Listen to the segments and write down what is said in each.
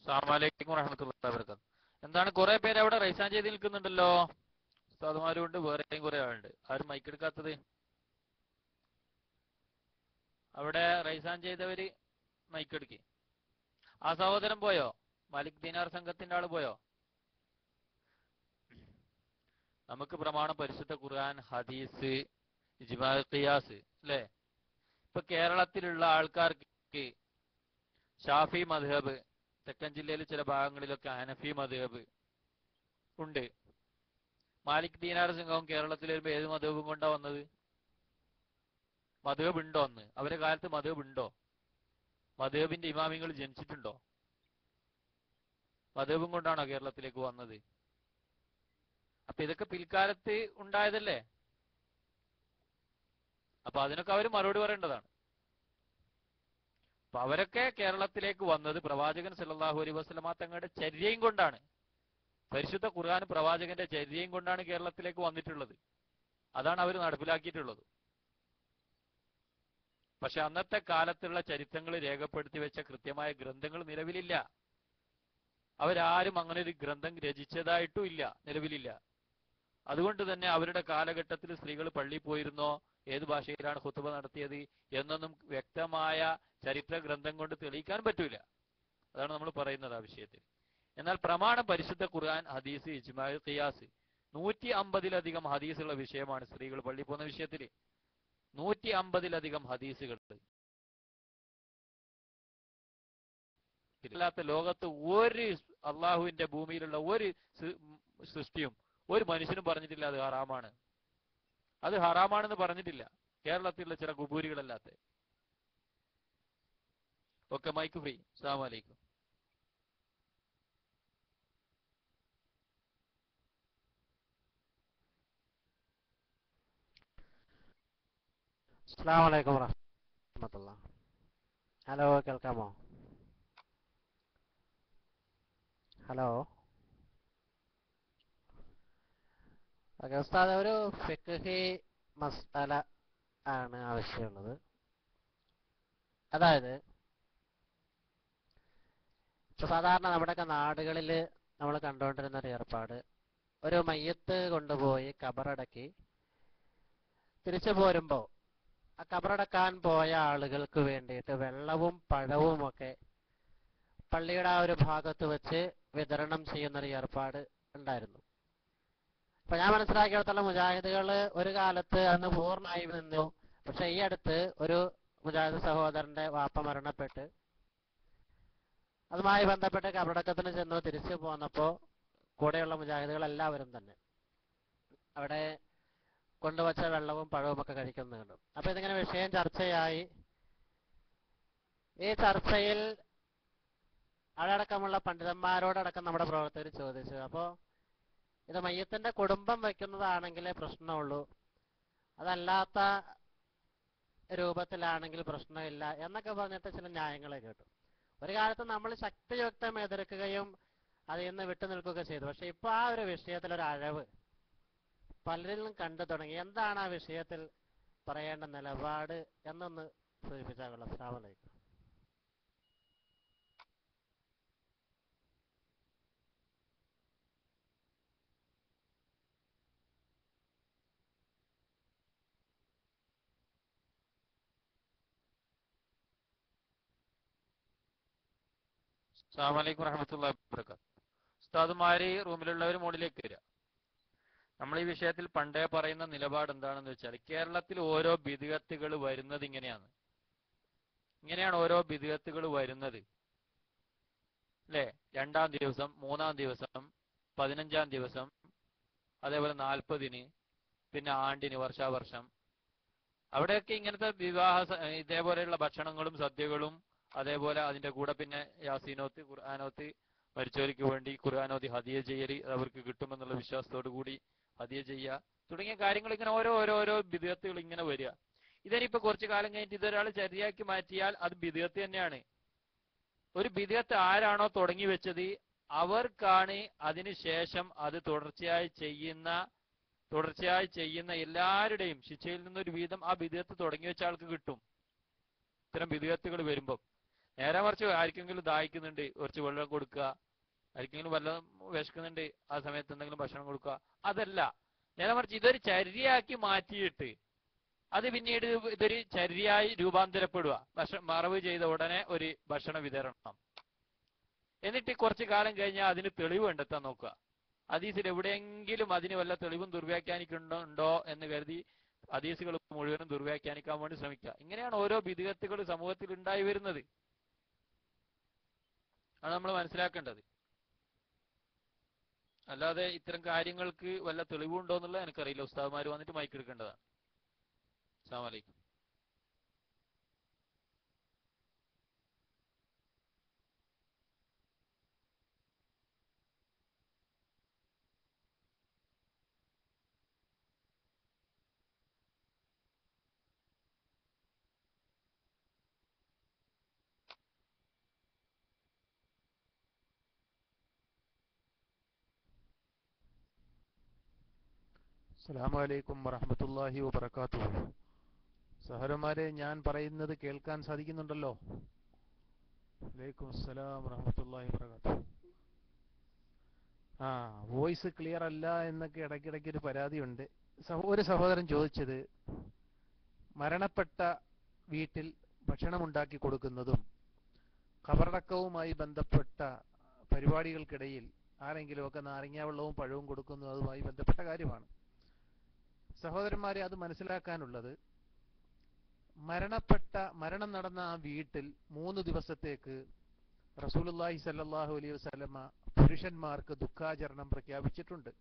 അസ്സാമലൈക്കും വറഹമത്തുള്ള വർക്കാത്ത് എന്താണ് കുറെ പേര് അവിടെ റൈസാൻ ചെയ്ത് നിൽക്കുന്നുണ്ടല്ലോ ഉസ്താദുമാരും ഉണ്ട് വേറെയും കുറെ ആളുണ്ട് ആരും മൈക്ക് എടുക്കാത്തത് അവിടെ റൈസാൻ ചെയ്തവര് മൈക്ക് എടുക്കി ആ സഹോദരൻ പോയോ മാലിക് ദീനാർ സംഘത്തിന്റെ ആള് പോയോ നമുക്ക് പ്രമാണം പരിശുദ്ധ ഖുർആൻ ഹദീസ് ഇജ്മാ ഖിയാസ് അല്ലേ ഇപ്പൊ കേരളത്തിലുള്ള ആൾക്കാർക്ക് ഷാഫി മദ്ഹബ് തെക്കൻ ജില്ലയിൽ ചില ഭാഗങ്ങളിലൊക്കെ ഹനഫി മദ്ഹബ് ഉണ്ട് മാലിക് ദീനാർ സിംഗവും കേരളത്തിൽ വരുമ്പോ ഏത് മധുബും കൊണ്ടാ വന്നത് മധുബ് ഉണ്ടോ അന്ന് അവരെ കാലത്ത് മധുബ് ഉണ്ടോ മധുബിന്റെ ഇമാമിങ്ങൾ ജനിച്ചിട്ടുണ്ടോ മധുബും കൊണ്ടാണോ കേരളത്തിലേക്ക് വന്നത് അപ്പൊ ഇതൊക്കെ പിൽക്കാലത്ത് ഉണ്ടായതല്ലേ അപ്പൊ അതിനൊക്കെ അവർ മറുപടി പറയേണ്ടതാണ് അപ്പൊ അവരൊക്കെ കേരളത്തിലേക്ക് വന്നത് പ്രവാചകൻ സല്ലല്ലാഹു അലൈഹി വസല്ലമ തങ്ങളുടെ ചര്യയും കൊണ്ടാണ് പരിശുദ്ധ ഖുർആൻ പ്രവാചകന്റെ ചര്യയും കൊണ്ടാണ് കേരളത്തിലേക്ക് വന്നിട്ടുള്ളത് അതാണ് അവർ നടപ്പിലാക്കിയിട്ടുള്ളത് പക്ഷെ അന്നത്തെ കാലത്തുള്ള ചരിത്രങ്ങൾ രേഖപ്പെടുത്തി വെച്ച കൃത്യമായ ഗ്രന്ഥങ്ങൾ നിലവിലില്ല അവരാരും അങ്ങനെ ഒരു ഗ്രന്ഥം രചിച്ചതായിട്ടും ഇല്ല നിലവിലില്ല അതുകൊണ്ട് തന്നെ അവരുടെ കാലഘട്ടത്തിൽ സ്ത്രീകൾ പള്ളിയിൽ പോയിരുന്നോ ഏത് ഭാഷയിലാണ് ഹുത്തുബ നടത്തിയത് എന്നൊന്നും വ്യക്തമായ ചരിത്ര ഗ്രന്ഥം കൊണ്ട് തെളിയിക്കാൻ പറ്റൂല അതാണ് നമ്മൾ പറയുന്നത് ആ വിഷയത്തിൽ എന്നാൽ പ്രമാണം പരിശുദ്ധ ഖുർആൻ ഹദീസ് ഇജ്മാ ഖിയാസ് നൂറ്റി അമ്പതിലധികം ഹദീസുള്ള വിഷയമാണ് സ്ത്രീകൾ പള്ളി പോകുന്ന വിഷയത്തിൽ നൂറ്റി അമ്പതിലധികം ഹദീസുകൾ ഇല്ലാത്ത ലോകത്ത് ഒരു അള്ളാഹുവിന്റെ ഭൂമിയിലുള്ള ഒരു സൃ- സൃഷ്ടിയും ഒരു മനുഷ്യനും പറഞ്ഞിട്ടില്ല അത് ഹറാമാണ് അത് ഹറാമാണെന്ന് പറഞ്ഞിട്ടില്ല കേരളത്തിലുള്ള ചില കുബൂരികളല്ലാത്ത ഓക്കെ മൈക്ക് ഫ്രീ അസ്സാം വലൈക്കും അസ്സാം വലൈക്കും വറഹമത്തുള്ള ഹലോ കേൾക്കാമോ ഹലോ ഓക്കെ ഉസ്താദ് ഒരു ഫിഖ്ഹി മസ്അല ആണ് ആവശ്യമുള്ളത് അതായത് ഇപ്പൊ സാധാരണ നമ്മുടെയൊക്കെ നാടുകളിൽ നമ്മൾ കണ്ടുകൊണ്ടിരുന്ന ഒരു ഏർപ്പാട് ഒരു മയ്യത്ത് കൊണ്ടുപോയി കബറടക്കി തിരിച്ചു പോരുമ്പോ ആ കബറടക്കാൻ പോയ ആളുകൾക്ക് വേണ്ടിയിട്ട് വെള്ളവും പഴവും ഒക്കെ പള്ളിയുടെ ആ ഒരു ഭാഗത്ത് വെച്ച് വിതരണം ചെയ്യുന്ന ഒരു ഏർപ്പാട് ഉണ്ടായിരുന്നു അപ്പൊ ഞാൻ മനസ്സിലാക്കിയിടത്തോളം മുജാഹിദുകൾ ഒരു കാലത്ത് അന്ന് പൂർണ്ണമായി നിന്നു പക്ഷെ ഈ അടുത്ത് ഒരു മുജാഹിദ് സഹോദരന്റെ വാപ്പ മരണപ്പെട്ട് അതുമായി ബന്ധപ്പെട്ട് കബറടക്കത്തിന് ചെന്നു തിരിച്ചു പോന്നപ്പോ കൂടെയുള്ള മുജാഹിദുകൾ എല്ലാവരും തന്നെ അവിടെ കൊണ്ടുവച്ച വെള്ളവും പഴവും ഒക്കെ കഴിക്കുന്നുണ്ട് അപ്പൊ ഇതിങ്ങനെ വിഷയം ചർച്ചയായി ഈ ചർച്ചയിൽ അടക്കമുള്ള പണ്ഡിതന്മാരോടടക്കം നമ്മുടെ പ്രവർത്തകർ ചോദിച്ചു അപ്പോ ഇത് മയ്യത്തിന്റെ കുടുംബം വെക്കുന്നതാണെങ്കിലേ പ്രശ്നമുള്ളൂ അതല്ലാത്ത രൂപത്തിലാണെങ്കിൽ പ്രശ്നമില്ല എന്നൊക്കെ പറഞ്ഞിട്ട് ചില ന്യായങ്ങളെ കേട്ടു ഒരു കാലത്ത് നമ്മൾ ശക്തിയുക്തം എതിർക്കുകയും അതിൽ നിന്ന് വിട്ടു നിൽക്കുകയൊക്കെ ചെയ്തു പക്ഷെ ഇപ്പൊ ആ ഒരു വിഷയത്തിൽ ഒരു അഴവ് പലരിലും കണ്ടു തുടങ്ങി എന്താണ് ആ വിഷയത്തിൽ പറയേണ്ട നിലപാട് എന്നൊന്ന് സൂചിപ്പിച്ചാൽ കൊള്ളാം അസ്സലാമു അലൈക്കും അസ്സാം വലൈക്കും വറഹമത്തുള്ള വർക്കാത്ത് ഉസ്താദുമാര് റൂമിലുള്ളവർ മുകളിലേക്ക് വരിക നമ്മൾ ഈ വിഷയത്തിൽ പണ്ടേ പറയുന്ന നിലപാട് എന്താണെന്ന് വെച്ചാൽ കേരളത്തിൽ ഓരോ ബിദുഗത്തുകൾ വരുന്നത് ഇങ്ങനെയാണ് ഇങ്ങനെയാണ് ഓരോ ബിദുഗത്തുകൾ വരുന്നത് അല്ലേ രണ്ടാം ദിവസം മൂന്നാം ദിവസം പതിനഞ്ചാം ദിവസം അതേപോലെ നാൽപ്പതിന് പിന്നെ ആണ്ടിന് വർഷാവർഷം അവിടെയൊക്കെ ഇങ്ങനത്തെ വിവാഹ സ- ഇതേപോലെയുള്ള ഭക്ഷണങ്ങളും സദ്യകളും അതേപോലെ അതിന്റെ കൂടെ പിന്നെ യാസീനോത്ത് ഖുർആാനോത്ത് മരിച്ചവർക്ക് വേണ്ടി ഖുർആാനോത്ത് ഹദിയ ചെയ്യൽ അവർക്ക് കിട്ടുമെന്നുള്ള വിശ്വാസത്തോടു കൂടി ഹദിയ ചെയ്യുക തുടങ്ങിയ കാര്യങ്ങൾ ഇങ്ങനെ ഓരോ ഓരോ ഓരോ ബിദുഗത്തുകൾ ഇങ്ങനെ വരിക ഇതിനിപ്പോ കുറച്ചു കാലം കഴിഞ്ഞിട്ട് ഇതൊരാൾ ചരിയാക്കി മാറ്റിയാൽ അത് ബിദുഗത്ത് തന്നെയാണ് ഒരു ബിദുഗത്ത് ആരാണോ തുടങ്ങി വെച്ചത് അവർക്കാണ് അതിനുശേഷം അത് തുടർച്ചയായി ചെയ്യുന്ന തുടർച്ചയായി ചെയ്യുന്ന എല്ലാവരുടെയും ശിക്ഷയിൽ നിന്നൊരു വീതം ആ ബിദുഗത്ത് തുടങ്ങി വെച്ച ആൾക്ക് കിട്ടും ഇത്തരം ബിദുഗത്തുകൾ വരുമ്പോൾ നേരെ മറിച്ച് ആർക്കെങ്കിലും ദാഹിക്കുന്നുണ്ട് കുറച്ച് വെള്ളം കൊടുക്കുക ആർക്കെങ്കിലും വല്ലതും വിശക്കുന്നുണ്ട് ആ സമയത്ത് എന്തെങ്കിലും ഭക്ഷണം കൊടുക്കുക അതല്ല നേരെ മറിച്ച് ഇതൊരു ചര്യയാക്കി മാറ്റിയിട്ട് അത് പിന്നീട് ഇതൊരു ചര്യയായി രൂപാന്തരപ്പെടുക ഭക്ഷ മറവ് ചെയ്ത ഉടനെ ഒരു ഭക്ഷണ വിതരണം എന്നിട്ട് കുറച്ചു കാലം കഴിഞ്ഞാൽ അതിന് തെളിവ് കണ്ടെത്താൻ നോക്കുക ഹദീസിൽ എവിടെയെങ്കിലും അതിന് വല്ല തെളിവും ദുർവ്യാഖ്യാനിക്കുന്നുണ്ടോ ഉണ്ടോ എന്ന് കരുതി ഹദീസുകൾ മുഴുവനും ദുർവ്യാഖ്യാനിക്കാൻ വേണ്ടി ശ്രമിക്കുക ഇങ്ങനെയാണ് ഓരോ വിധികത്തുകൾ സമൂഹത്തിൽ ഉണ്ടായി വരുന്നത് അത് നമ്മൾ മനസ്സിലാക്കേണ്ടത് അല്ലാതെ ഇത്തരം കാര്യങ്ങൾക്ക് വല്ല തെളിവുണ്ടോ എന്നുള്ളത് എനിക്കറിയില്ല ഉസ്താദ്മാർ വന്നിട്ട് മൈക്കെടുക്കേണ്ടതാണ് അസ്സാം വലൈക്കും അസ്സലാമു അലൈക്കും വറഹ്മത്തുള്ളാഹി വബറകാതുഹു സഹോദരന്മാരെ ഞാൻ പറയുന്നത് കേൾക്കാൻ സാധിക്കുന്നുണ്ടല്ലോ വലൈക്കും അസ്സലാം വറഹ്മത്തുള്ളാഹി വബറകാതുഹു ആ വോയിസ് ക്ലിയർ അല്ല എന്നൊക്കെ ഇടയ്ക്കിടയ്ക്ക് ഒരു പരാതിയുണ്ട് സഹോ- ഒരു സഹോദരൻ ചോദിച്ചത് മരണപ്പെട്ട വീട്ടിൽ ഭക്ഷണമുണ്ടാക്കി കൊടുക്കുന്നതും ഖബറടക്കവുമായി ബന്ധപ്പെട്ട പരിപാടികൾക്കിടയിൽ ആരെങ്കിലുമൊക്കെ നാരങ്ങാവെള്ളവും പഴവും കൊടുക്കുന്നതും അതുമായി ബന്ധപ്പെട്ട കാര്യമാണ് സഹോദരന്മാരെ അത് മനസ്സിലാക്കാനുള്ളത് മരണപ്പെട്ട മരണം നടന്ന ആ വീട്ടിൽ മൂന്ന് ദിവസത്തേക്ക് റസൂലുള്ളാഹി സല്ലല്ലാഹു അലൈഹി വസല്ലമ പുരുഷന്മാർക്ക് ദുഃഖാചരണം പ്രഖ്യാപിച്ചിട്ടുണ്ട്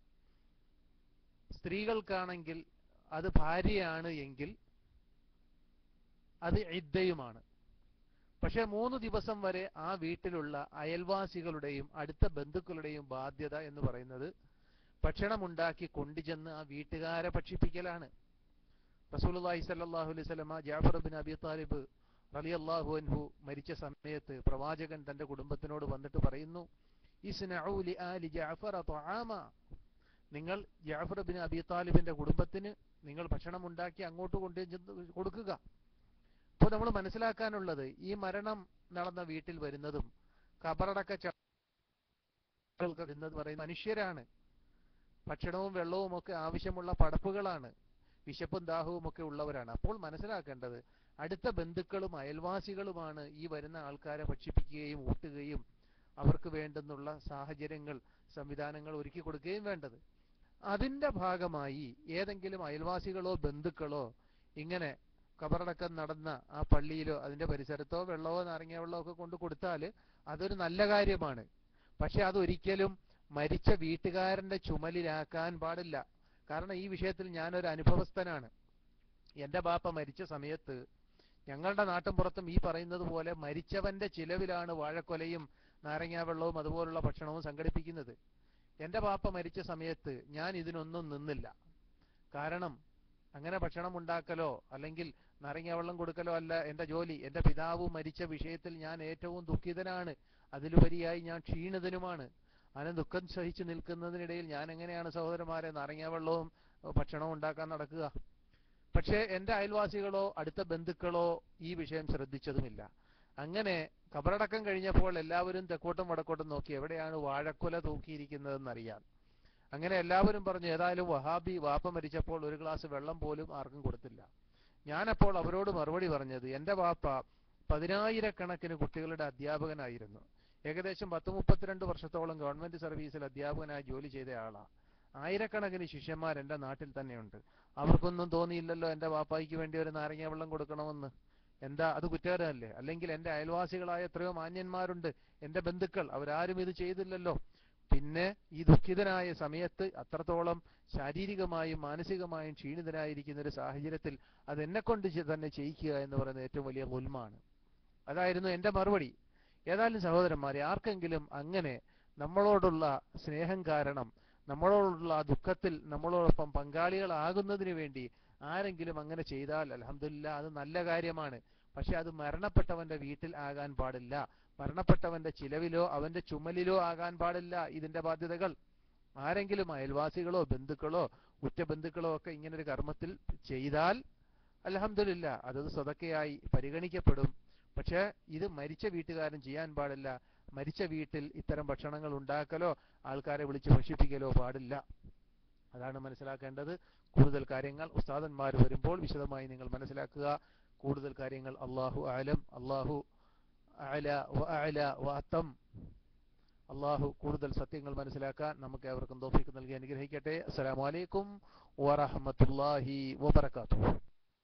സ്ത്രീകൾക്കാണെങ്കിൽ അത് ഭാര്യയാണ് എങ്കിൽ അത് ഇദ്ദയുമാണ് പക്ഷെ മൂന്ന് ദിവസം വരെ ആ വീട്ടിലുള്ള അയൽവാസികളുടെയും അടുത്ത ബന്ധുക്കളുടെയും ബാധ്യത എന്ന് പറയുന്നത് ഭക്ഷണമുണ്ടാക്കി കൊണ്ടുചെന്ന് ആ വീട്ടുകാരെ ഭക്ഷിപ്പിക്കലാണ് റസൂലുള്ളാഹി സ്വല്ലല്ലാഹു അലൈഹി വസല്ലമ ജാഫർ ബിൻ അബി താലിബ് റളിയല്ലാഹു അൻഹു മരിച്ച സമയത്ത് പ്രവാചകൻ തന്റെ കുടുംബത്തിനോട് വന്നിട്ട് പറയുന്നു ഇസ്നഉ ലി ആലി ജഅഫർ തആമ നിങ്ങൾ ജാഫർ ബിൻ അബി താലിബിന്റെ കുടുംബത്തിന് നിങ്ങൾ ഭക്ഷണം ഉണ്ടാക്കി അങ്ങോട്ട് കൊണ്ടു ചെന്ന് കൊടുക്കുക അപ്പോൾ നമ്മൾ മനസ്സിലാക്കാനുള്ളത് ഈ മരണം നടന്ന വീട്ടിൽ വരുന്നതും കബറടക്ക ചടങ്ങുകൾക്ക് വരുന്നത് പറയുന്നത് മനുഷ്യരാണ് ഭക്ഷണവും വെള്ളവും ഒക്കെ ആവശ്യമുള്ള പടപ്പുകളാണ് വിശപ്പും ദാഹവും ഒക്കെ ഉള്ളവരാണ് അപ്പോൾ മനസ്സിലാക്കേണ്ടത് അടുത്ത ബന്ധുക്കളും അയൽവാസികളുമാണ് ഈ വരുന്ന ആൾക്കാരെ ഭക്ഷിപ്പിക്കുകയും ഊട്ടുകയും അവർക്ക് വേണ്ടുന്നുള്ള സാഹചര്യങ്ങൾ സംവിധാനങ്ങൾ ഒരുക്കി കൊടുക്കുകയും വേണ്ടത് അതിന്റെ ഭാഗമായി ഏതെങ്കിലും അയൽവാസികളോ ബന്ധുക്കളോ ഇങ്ങനെ കബറടക്കം നടന്ന ആ പള്ളിയിലോ അതിന്റെ പരിസരത്തോ വെള്ളമോ നാരങ്ങ വെള്ളമോ ഒക്കെ കൊണ്ട് കൊടുത്താൽ അതൊരു നല്ല കാര്യമാണ് പക്ഷെ അതൊരിക്കലും മരിച്ച വീട്ടുകാരന്റെ ചുമലിലാക്കാൻ പാടില്ല കാരണം ഈ വിഷയത്തിൽ ഞാനൊരു അനുഭവസ്ഥനാണ് എന്റെ ബാപ്പ മരിച്ച സമയത്ത് ഞങ്ങളുടെ നാട്ടിൻപുറത്തും ഈ പറയുന്നത് പോലെ മരിച്ചവന്റെ ചിലവിലാണ് വാഴക്കൊലയും നാരങ്ങാ വെള്ളവും അതുപോലുള്ള ഭക്ഷണവും സംഘടിപ്പിക്കുന്നത് എന്റെ ബാപ്പ മരിച്ച സമയത്ത് ഞാൻ ഇതിനൊന്നും നിന്നില്ല കാരണം അങ്ങനെ ഭക്ഷണം ഉണ്ടാക്കലോ അല്ലെങ്കിൽ നാരങ്ങ വെള്ളം കൊടുക്കലോ അല്ല എന്റെ ജോലി എന്റെ പിതാവ് മരിച്ച വിഷയത്തിൽ ഞാൻ ഏറ്റവും ദുഃഖിതനാണ് അതിലുപരിയായി ഞാൻ ക്ഷീണിതനുമാണ് അങ്ങനെ ദുഃഖം സഹിച്ചു നിൽക്കുന്നതിനിടയിൽ ഞാൻ എങ്ങനെയാണ് സഹോദരന്മാരെ നാരങ്ങ വെള്ളവും ഭക്ഷണവും ഉണ്ടാക്കാൻ നടക്കുക പക്ഷേ എന്റെ അയൽവാസികളോ അടുത്ത ബന്ധുക്കളോ ഈ വിഷയം ശ്രദ്ധിച്ചതുമില്ല അങ്ങനെ കബറടക്കം കഴിഞ്ഞപ്പോൾ എല്ലാവരും തെക്കോട്ടും വടക്കോട്ടും നോക്കി എവിടെയാണ് വാഴക്കുല തൂക്കിയിരിക്കുന്നതെന്നറിയാൻ അങ്ങനെ എല്ലാവരും പറഞ്ഞു ഏതായാലും വഹാബി വാപ്പ മരിച്ചപ്പോൾ ഒരു ഗ്ലാസ് വെള്ളം പോലും ആർക്കും കൊടുത്തില്ല ഞാനപ്പോൾ അവരോട് മറുപടി പറഞ്ഞത് എന്റെ വാപ്പ പതിനായിരക്കണക്കിന് കുട്ടികളുടെ അധ്യാപകനായിരുന്നു ഏകദേശം പത്ത് മുപ്പത്തിരണ്ട് വർഷത്തോളം ഗവൺമെന്റ് സർവീസിൽ അധ്യാപകനായി ജോലി ചെയ്ത ആളാ ആയിരക്കണക്കിന് ശിഷ്യന്മാർ എന്റെ നാട്ടിൽ തന്നെയുണ്ട് അവർക്കൊന്നും തോന്നിയില്ലല്ലോ എന്റെ വാപ്പായിക്ക് വേണ്ടി ഒരു നാരങ്ങ വെള്ളം കൊടുക്കണമെന്ന് എന്താ അത് കുറ്റകരമല്ലേ അല്ലെങ്കിൽ എന്റെ അയൽവാസികളായ എത്രയോ മാന്യന്മാരുണ്ട് എന്റെ ബന്ധുക്കൾ അവരാരും ഇത് ചെയ്തില്ലല്ലോ പിന്നെ ഈ ദുഃഖിതനായ സമയത്ത് അത്രത്തോളം ശാരീരികമായും മാനസികമായും ക്ഷീണിതനായിരിക്കുന്ന ഒരു സാഹചര്യത്തിൽ അത് എന്നെ കൊണ്ട് തന്നെ ചെയ്യിക്കുക എന്ന് പറയുന്നത് ഏറ്റവും വലിയ ഗുൽമാണ് അതായിരുന്നു എന്റെ മറുപടി ഏതായാലും സഹോദരന്മാരെ ആർക്കെങ്കിലും അങ്ങനെ നമ്മളോടുള്ള സ്നേഹം കാരണം നമ്മളോടുള്ള ആ ദുഃഖത്തിൽ നമ്മളോടൊപ്പം പങ്കാളികളാകുന്നതിന് വേണ്ടി ആരെങ്കിലും അങ്ങനെ ചെയ്താൽ അലഹമില്ല അത് നല്ല കാര്യമാണ് പക്ഷെ അത് മരണപ്പെട്ടവന്റെ വീട്ടിൽ ആകാൻ പാടില്ല മരണപ്പെട്ടവന്റെ ചിലവിലോ അവന്റെ ചുമലിലോ ആകാൻ പാടില്ല ഇതിന്റെ ബാധ്യതകൾ ആരെങ്കിലും അയൽവാസികളോ ബന്ധുക്കളോ ഉറ്റ ബന്ധുക്കളോ ഒക്കെ ഇങ്ങനൊരു കർമ്മത്തിൽ ചെയ്താൽ അലഹമില്ല അതത് സ്വതക്കയായി പരിഗണിക്കപ്പെടും പക്ഷേ ഇത് മരിച്ച വീട്ടുകാരൻ ചെയ്യാൻ പാടില്ല മരിച്ച വീട്ടിൽ ഇത്തരം ഭക്ഷണങ്ങൾ ഉണ്ടാക്കലോ ആൾക്കാരെ വിളിച്ച് ഭക്ഷിപ്പിക്കലോ പാടില്ല അതാണ് മനസ്സിലാക്കേണ്ടത് കൂടുതൽ കാര്യങ്ങൾ ഉസ്താദന്മാർ വരുമ്പോൾ വിശദമായി നിങ്ങൾ മനസ്സിലാക്കുക കൂടുതൽ കാര്യങ്ങൾ അള്ളാഹു ആലം അള്ളാഹു അല വ അല വ അത്തം അള്ളാഹു കൂടുതൽ സത്യങ്ങൾ മനസ്സിലാക്കാൻ നമുക്ക് ഏവർക്കും തോഫിക്ക് നൽകി അനുഗ്രഹിക്കട്ടെ അസ്സലാമു അലൈക്കും വറഹമത്തുല്ലാഹി വബർക്കാത്തു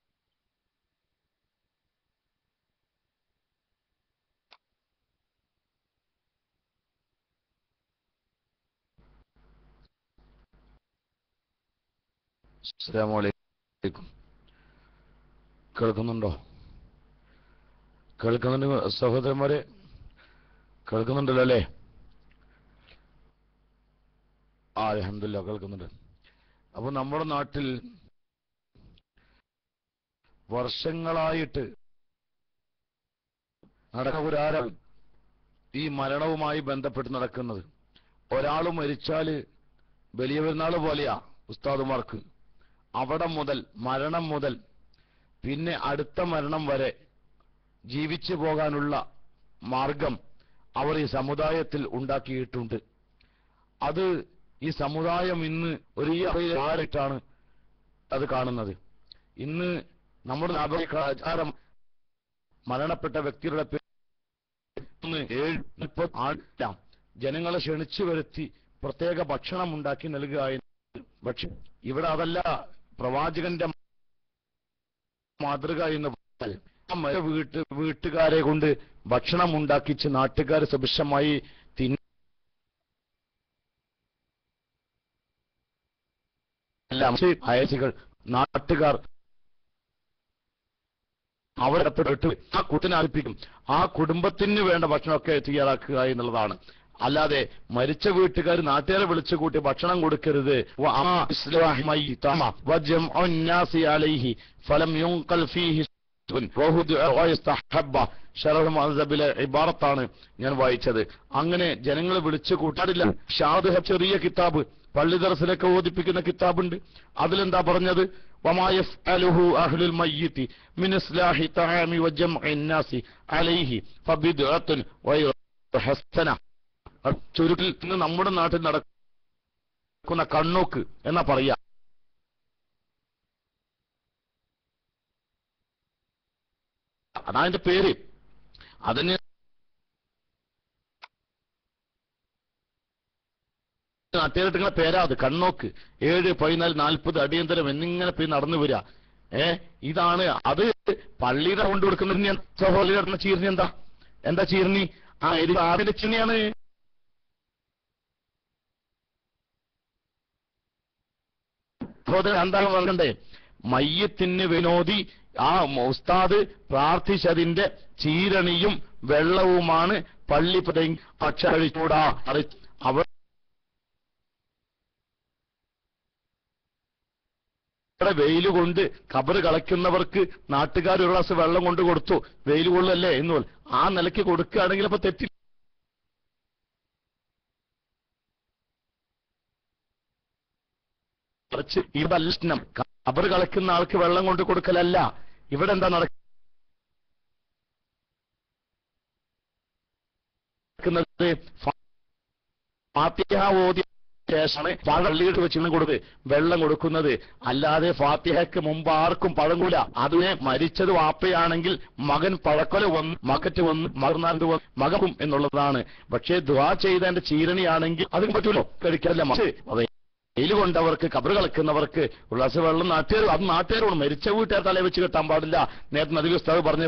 അസ്സലാമലൈക്കും കേൾക്കുന്നുണ്ടോ കേൾക്കുന്നുണ്ട് സഹോദരന്മാരെ കേൾക്കുന്നുണ്ടല്ലോ അല്ലേ ആ അലഹമില്ല കേൾക്കുന്നുണ്ട് അപ്പൊ നമ്മുടെ നാട്ടിൽ വർഷങ്ങളായിട്ട് നടക്കുരാരം ഈ മരണവുമായി ബന്ധപ്പെട്ട് നടക്കുന്നത് ഒരാൾ മരിച്ചാല് വലിയ പെരുന്നാൾ പോലെയാ ഉസ്താദുമാർക്ക് അവിടെ മുതൽ മരണം മുതൽ പിന്നെ അടുത്ത മരണം വരെ ജീവിച്ചു പോകാനുള്ള മാർഗം അവർ ഈ സമുദായത്തിൽ ഉണ്ടാക്കിയിട്ടുണ്ട് അത് ഈ സമുദായം ഇന്ന് ഒരു ആരായിട്ടാണ് അത് കാണുന്നത് ഇന്ന് നമ്മുടെ ആചാരം മരണപ്പെട്ട വ്യക്തിയുടെ പേര് ഒന്ന് ഏഴ് മുപ്പത് ആടാം ജനങ്ങളെ ക്ഷണിച്ചു വരുത്തി പ്രത്യേക ഭക്ഷണം ഉണ്ടാക്കി നൽകുക എന്ന് പക്ഷെ ഇവിടെ അതല്ല പ്രവാചകന്റെ മാതൃക എന്ന് പറഞ്ഞാൽ ആ മര വീട്ട് വീട്ടുകാരെ കൊണ്ട് ഭക്ഷണം ഉണ്ടാക്കിച്ച് നാട്ടുകാർ സുഭിക്ഷമായി തിന്ന അയച്ചികൾ നാട്ടുകാർ അവരെ പെട്ട് ആ കുട്ടിനെ അർപ്പിക്കും ആ കുടുംബത്തിന് വേണ്ട ഭക്ഷണമൊക്കെ തയ്യാറാക്കുക എന്നുള്ളതാണ് അല്ലാതെ മരിച്ച വീട്ടുകാർ നാട്ടുകാരെ വിളിച്ചു കൂട്ടി ഭക്ഷണം കൊടുക്കരുത് വ ആ ഇസ്ലാഹി മയ്യിതമ വജംഉ الناس عليه فلم ينقل فيه وهو ويستحب ഷറഹ് മദ്ഹബിലെ ഇബാറത്താണ് ഞാൻ വായിച്ചത് അങ്ങനെ ജനങ്ങളെ വിളിച്ചു കൂട്ടാറില്ല ഷാദ് ചെറിയ കിതാബ് പള്ളി ദർസിലൊക്കെ ഓദിപ്പിക്കുന്ന കിതാബുണ്ട് അതിലെന്താ പറഞ്ഞത് وما يفعله أهل الميت من إصلاح طعام وجمع الناس عليه فبدعة وغير حسنة ചുരുക്കിൽ ഇന്ന് നമ്മുടെ നാട്ടിൽ നടക്കുന്ന കണ്ണോക്ക് എന്നാ പറയാ അതാ അതിന്റെ പേര് അതിന് നാട്ടുകാരുടെ പേരാ അത് കണ്ണോക്ക് ഏഴ് പതിനാല് നാൽപ്പത് അടിയന്തരം എന്നിങ്ങനെ പോയി നടന്നു വരിക ഏ ഇതാണ് അത് പള്ളിയുടെ കൊണ്ട് കൊടുക്കുന്ന സഹോദരി ചീർണി എന്താ എന്താ ചീർണി ആ ഇത് ആരുടെ ചീർണിയാണ് സഹോദരൻ എന്താണ് പറയണ്ടേ മയ്യത്തിന് വിനോദി ആ ഉസ്താദ് പ്രാർത്ഥിച്ചതിന്റെ ചീരണിയും വെള്ളവുമാണ് പള്ളി ഭക്ഷണിച്ചൂടാ അവർ ഇവിടെ വെയിൽ കൊണ്ട് കബറ് കളയ്ക്കുന്നവർക്ക് നാട്ടുകാർ ഒരു ഗ്ലാസ് വെള്ളം കൊണ്ട് കൊടുത്തു വെയിൽ കൊള്ളല്ലേ എന്ന് ആ നിലയ്ക്ക് കൊടുക്കുകയാണെങ്കിൽ അപ്പൊ തെറ്റി കുറച്ച് ഇതല്ല പ്രശ്നം കബറ് കളയ്ക്കുന്ന ആൾക്ക് വെള്ളം കൊണ്ട് കൊടുക്കലല്ല ഇവിടെ എന്താ നടക്കുന്നത് ഫാത്തിഹ ഓതി ശേഷമാണ് പള്ളിയിട്ട് വെച്ച് കൊടുത്ത് വെള്ളം കൊടുക്കുന്നത് അല്ലാതെ ഫാത്തിഹയ്ക്ക് മുമ്പ് ആർക്കും പഴങ്ങൂല അതിനെ മരിച്ചത് വാപ്പയാണെങ്കിൽ മകൻ പഴക്കൊല വന്ന് മകറ്റ് വന്ന് മകർന്നാണ്ട് വന്ന് മകക്കും എന്നുള്ളതാണ് പക്ഷേ ദ്വാ ചെയ്തതിന്റെ ചീരണിയാണെങ്കിൽ അതിന് പറ്റൂലോ കഴിക്കാറില്ല മറിച്ച് വെയിൽ കൊണ്ടവർക്ക് കബറ് കളക്കുന്നവർക്ക് ഒരു ഗ്ലാസ് വെള്ളം നാട്ടുകാർ അത് നാട്ടുകാരോട് മരിച്ച വീട്ടുകാർ തലയെ വെച്ച് കെട്ടാൻ പാടില്ല നേരത്തെ നദി ഉസ്താദ് പറഞ്ഞ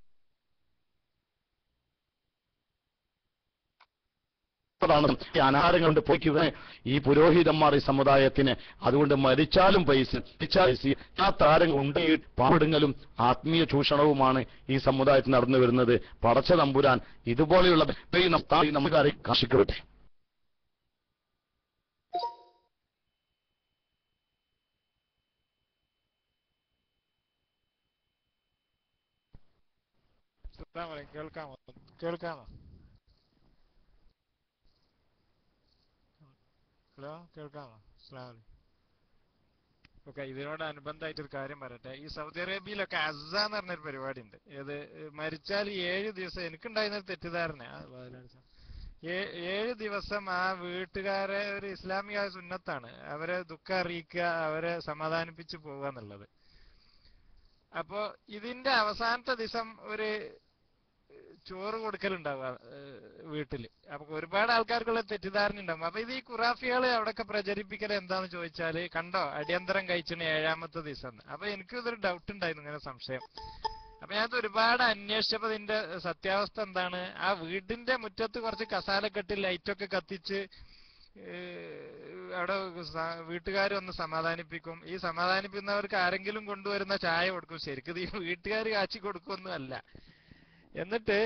അനാഹാരം കൊണ്ട് പോയിക്കുക ഈ പുരോഹിതന്മാർ ഈ സമുദായത്തിന് അതുകൊണ്ട് മരിച്ചാലും പൈസ മരിച്ചാൽ ആ താരങ്ങൾ ഉണ്ട് പാടുങ്ങലും ആത്മീയ ചൂഷണവുമാണ് ഈ സമുദായത്തിൽ നടന്നു വരുന്നത് പടച്ച തമ്പുരാൻ ഇതുപോലെയുള്ള നമുക്ക് കാശിക്കട്ടെ കേൾക്കാമോ കേൾക്കാമോ ഹലോ കേൾക്കാമോ അസ്സലാമു ഓക്കെ ഇതിനോട് അനുബന്ധമായിട്ട് ഒരു കാര്യം പറയട്ടെ ഈ സൗദി അറേബ്യയിലൊക്കെ അസ എന്ന് പറഞ്ഞൊരു പരിപാടി ഉണ്ട് ഏത് മരിച്ചാൽ ഏഴ് ദിവസം എനിക്കുണ്ടായിരുന്ന ഒരു തെറ്റിദ്ധാരണ ആ, വാതിലടച്ച. ഏ- ഏഴ് ദിവസം ആ വീട്ടുകാരെ ഒരു ഇസ്ലാമിക സുന്നത്താണ് അവരെ ദുഃഖം അറിയിക്കുക അവരെ സമാധാനിപ്പിച്ച് പോവുക എന്നുള്ളത് അപ്പോ ഇതിന്റെ അവസാനത്തെ ദിവസം ഒരു ചോറ് കൊടുക്കലുണ്ടാവുക ഏഹ്, വീട്ടില് അപ്പൊ ഒരുപാട് ആൾക്കാർക്കുള്ള തെറ്റിദ്ധാരണ ഉണ്ടാവും അപ്പൊ ഇത് ഈ ഖുറാഫികള് അവിടെയൊക്കെ പ്രചരിപ്പിക്കൽ എന്താന്ന് ചോദിച്ചാല് കണ്ടോ അടിയന്തരം കഴിച്ചിന് ഏഴാമത്തെ ദിവസം എന്ന്. അപ്പൊ എനിക്ക് ഇതൊരു ഡൗട്ട് ഉണ്ടായിരുന്നു ഇങ്ങനെ സംശയം അപ്പൊ ഞാനത് ഒരുപാട് അന്വേഷിച്ചപ്പോ ഇതിന്റെ സത്യാവസ്ഥ എന്താണ് ആ വീടിന്റെ മുറ്റത്ത് കുറച്ച് കസാലക്കെട്ട് ലൈറ്റൊക്കെ കത്തിച്ച് ഏഹ്, അവിടെ വീട്ടുകാർ വന്ന് സമാധാനിപ്പിക്കും ഈ സമാധാനിപ്പിക്കുന്നവർക്ക് ആരെങ്കിലും കൊണ്ടുവരുന്ന ചായ കൊടുക്കും ശരിക്കും ഇത് ഈ വീട്ടുകാർ കാച്ചി കൊടുക്കൊന്നും അല്ല എന്നിട്ട്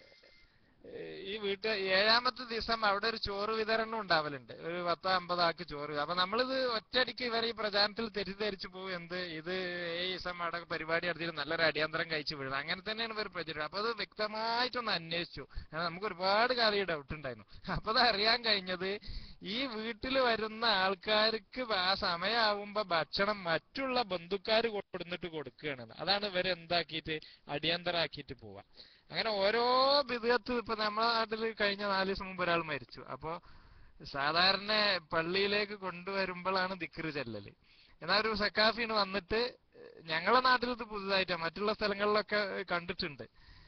ഏഹ്, ഈ വീട്ട് ഏഴാമത്തെ ദിവസം അവിടെ ഒരു ചോറ് വിതരണം ഉണ്ടാവലുണ്ട് ഒരു പത്തോ അമ്പതോ ആക്ക് ചോറ് അപ്പൊ നമ്മളിത് ഒറ്റയടിക്ക് ഇവരെ ഈ പ്രചാരണത്തിൽ തെറ്റിദ്ധരിച്ചു പോകും എന്ത് ഇത് ഏഴ് ദിവസം അവിടെ പരിപാടി നടത്തിയിട്ട് നല്ലൊരു അടിയന്തരം കഴിച്ചു വീഴും അങ്ങനെ തന്നെയാണ് ഇവർ പ്രചരിക്കുന്നത് അപ്പൊ അത് വ്യക്തമായിട്ടൊന്ന് അന്വേഷിച്ചു കാരണം നമുക്ക് ഒരുപാട് കാര്യം ഡൗട്ട് ഉണ്ടായിരുന്നു അപ്പൊ അത് അറിയാൻ കഴിഞ്ഞത് ഈ വീട്ടിൽ വരുന്ന ആൾക്കാർക്ക് ആ സമയമാവുമ്പോ ഭക്ഷണം മറ്റുള്ള ബന്ധുക്കാർ കൊടുന്നിട്ട് കൊടുക്കുകയാണ് അതാണ് ഇവരെ എന്താക്കിയിട്ട് അടിയന്തരാക്കിയിട്ട് പോവാ അങ്ങനെ ഓരോ വിധത്ത് ഇപ്പൊ നമ്മളെ നാട്ടിൽ കഴിഞ്ഞ നാല് ദിവസം മുമ്പ് ഒരാൾ മരിച്ചു അപ്പോ സാധാരണ പള്ളിയിലേക്ക് കൊണ്ടുവരുമ്പോഴാണ് ദിക്റ് ചെല്ലല് എന്നാൽ ഒരു സക്കാഫിന് വന്നിട്ട് ഞങ്ങളെ നാട്ടിൽ ഇത് പുതുതായിട്ടാണ് മറ്റുള്ള സ്ഥലങ്ങളിലൊക്കെ കണ്ടിട്ടുണ്ട്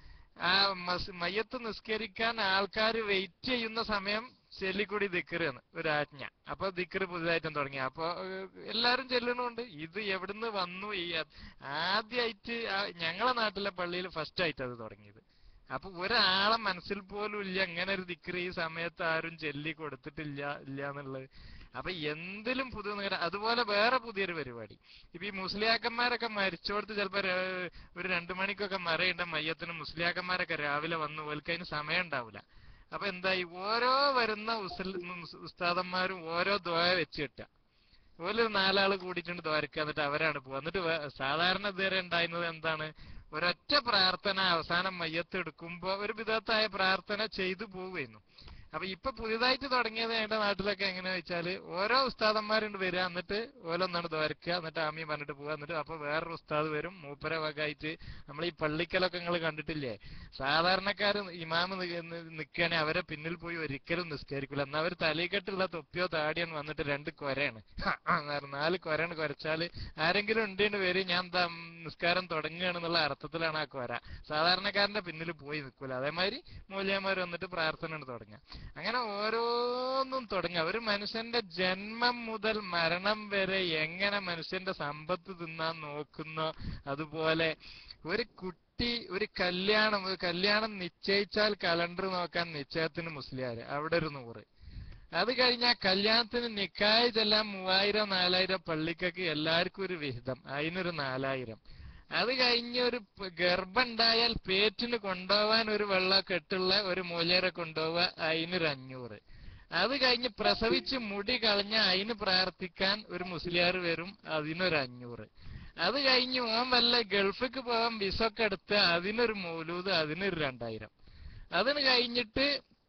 ആ മസ് മയ്യത്ത് നിസ്കരിക്കാൻ ആൾക്കാർ വെയിറ്റ് ചെയ്യുന്ന സമയം ചെല്ലിക്കൂടി ദിക്കറാണ് ഒരു ആജ്ഞ അപ്പൊ ദിക്കറ് പുതുതായിട്ടും തുടങ്ങി അപ്പൊ ഏഹ്, എല്ലാരും ചെല്ലുന്നുണ്ട് ഇത് എവിടുന്ന് വന്നു ഈ ആദ്യമായിട്ട് ഞങ്ങളെ നാട്ടിലെ പള്ളിയിൽ ഫസ്റ്റ് ആയിട്ട് അത് തുടങ്ങിയത് അപ്പൊ ഒരാളെ മനസ്സിൽ പോലും ഇല്ല അങ്ങനെ ഒരു ദിക്റ് ഈ സമയത്ത് ആരും ചൊല്ലി കൊടുത്തിട്ടില്ല ഇല്ല എന്നുള്ളത് അപ്പൊ എന്തിലും പുതിയ നിഗമനം- അതുപോലെ വേറെ പുതിയൊരു പരിപാടി ഇപ്പൊ ഈ മുസ്ലിയാക്കന്മാരൊക്കെ മരിച്ചോടത്ത് ചിലപ്പോ ര- ഒരു രണ്ടു മണിക്കൊക്കെ മറയുണ്ട മയ്യത്തിന് മുസ്ലിയാക്കന്മാരൊക്കെ രാവിലെ വന്നു ഓൽക്ക് അതിന് സമയം ഉണ്ടാവില്ല അപ്പൊ എന്തായി ഓരോ വരുന്ന ഉസ്ൽ- ഉസ്- ഉസ്താദന്മാരും ഓരോ ദ്വയ വെച്ച് കിട്ടുക ഓല് നാലാള് കൂടിയിട്ടുണ്ട് ദ്വാരക്കുക എന്നിട്ട് അവരാണ് പോവുക എന്നിട്ട് വേ- സാധാരണ ഇതുവരെ ഉണ്ടായിരുന്നത് എന്താണ് ഒരൊറ്റ പ്രാർത്ഥന അവസാനം മയ്യത്ത് എടുക്കുമ്പോ ഒരു വിധത്തായ പ്രാർത്ഥന ചെയ്തു പോവുകയായിരുന്നു അപ്പൊ ഇപ്പൊ പുതിയതായിട്ട് തുടങ്ങിയത് എന്റെ നാട്ടിലൊക്കെ എങ്ങനെയാ വെച്ചാല് ഓരോ ഉസ്താദന്മാരുണ്ട് വരിക എന്നിട്ട് ഓരോന്നാണ് ദ്വാരക്കുക എന്നിട്ട് ആമി പറഞ്ഞിട്ട് പോവുക എന്നിട്ട് അപ്പൊ വേറൊരു ഉസ്താദ് വരും മൂപ്പര വകായിട്ട് നമ്മൾ ഈ പള്ളിക്കലൊക്കെ നിങ്ങൾ കണ്ടിട്ടില്ലേ സാധാരണക്കാര് ഇമാമ് നിൽക്കുകയാണെങ്കിൽ അവരെ പിന്നിൽ പോയി ഒരിക്കലും നിസ്കരിക്കില്ല എന്നാൽ അവർ തലയിക്കെട്ടുള്ള തൊപ്പിയോ താടിയോ വന്നിട്ട് രണ്ട് കൊരയാണ് നാല് കൊരയാണ് കുരച്ചാല് ആരെങ്കിലും ഉണ്ടെന്ന് വരും ഞാൻ ദാ നിസ്കാരം തുടങ്ങുകയാണെന്നുള്ള അർത്ഥത്തിലാണ് ആ കൊര സാധാരണക്കാരന്റെ പിന്നിൽ പോയി നിൽക്കൂല അതേമാതിരി മൂല്യന്മാർ വന്നിട്ട് പ്രാർത്ഥന തുടങ്ങുക അങ്ങനെ ഓരോന്നും തുടങ്ങുക ഒരു മനുഷ്യന്റെ ജന്മം മുതൽ മരണം വരെ എങ്ങനെ മനുഷ്യന്റെ സമ്പത്ത് തിന്നാൻ നോക്കുന്നോ അതുപോലെ ഒരു കുട്ടി ഒരു കല്യാണം ഒരു കല്യാണം നിശ്ചയിച്ചാൽ കലണ്ടർ നോക്കാൻ നിശ്ചയത്തിന് മുസ്ലിയാര് അവിടെ ഒരു നൂറ് അത് കഴിഞ്ഞാൽ കല്യാണത്തിന് നിക്കായ് ചെല്ലാൻ മൂവായിരം നാലായിരം പള്ളിക്കൊക്കെ എല്ലാവർക്കും ഒരു വിഹിതം അതിനൊരു നാലായിരം അത് കഴിഞ്ഞ് ഒരു പ- ഗർഭം ഉണ്ടായാൽ പേറ്റിന് കൊണ്ടുപോവാൻ ഒരു വെള്ള കെട്ടുള്ള ഒരു മൂല്യരെ കൊണ്ടുപോവുക അതിനൊരു അഞ്ഞൂറ് അത് കഴിഞ്ഞ് പ്രസവിച്ച് മുടി കളഞ്ഞ അതിന് പ്രാർത്ഥിക്കാൻ ഒരു മുസ്ലിയാർ വരും അതിനൊരു അഞ്ഞൂറ് അത് കഴിഞ്ഞ് ഓൻ വല്ല ഗൾഫിക്ക് പോകാൻ വിസൊക്കെ എടുത്ത് അതിനൊരു മൗലൂദ് അതിനൊരു രണ്ടായിരം അതിന് കഴിഞ്ഞിട്ട്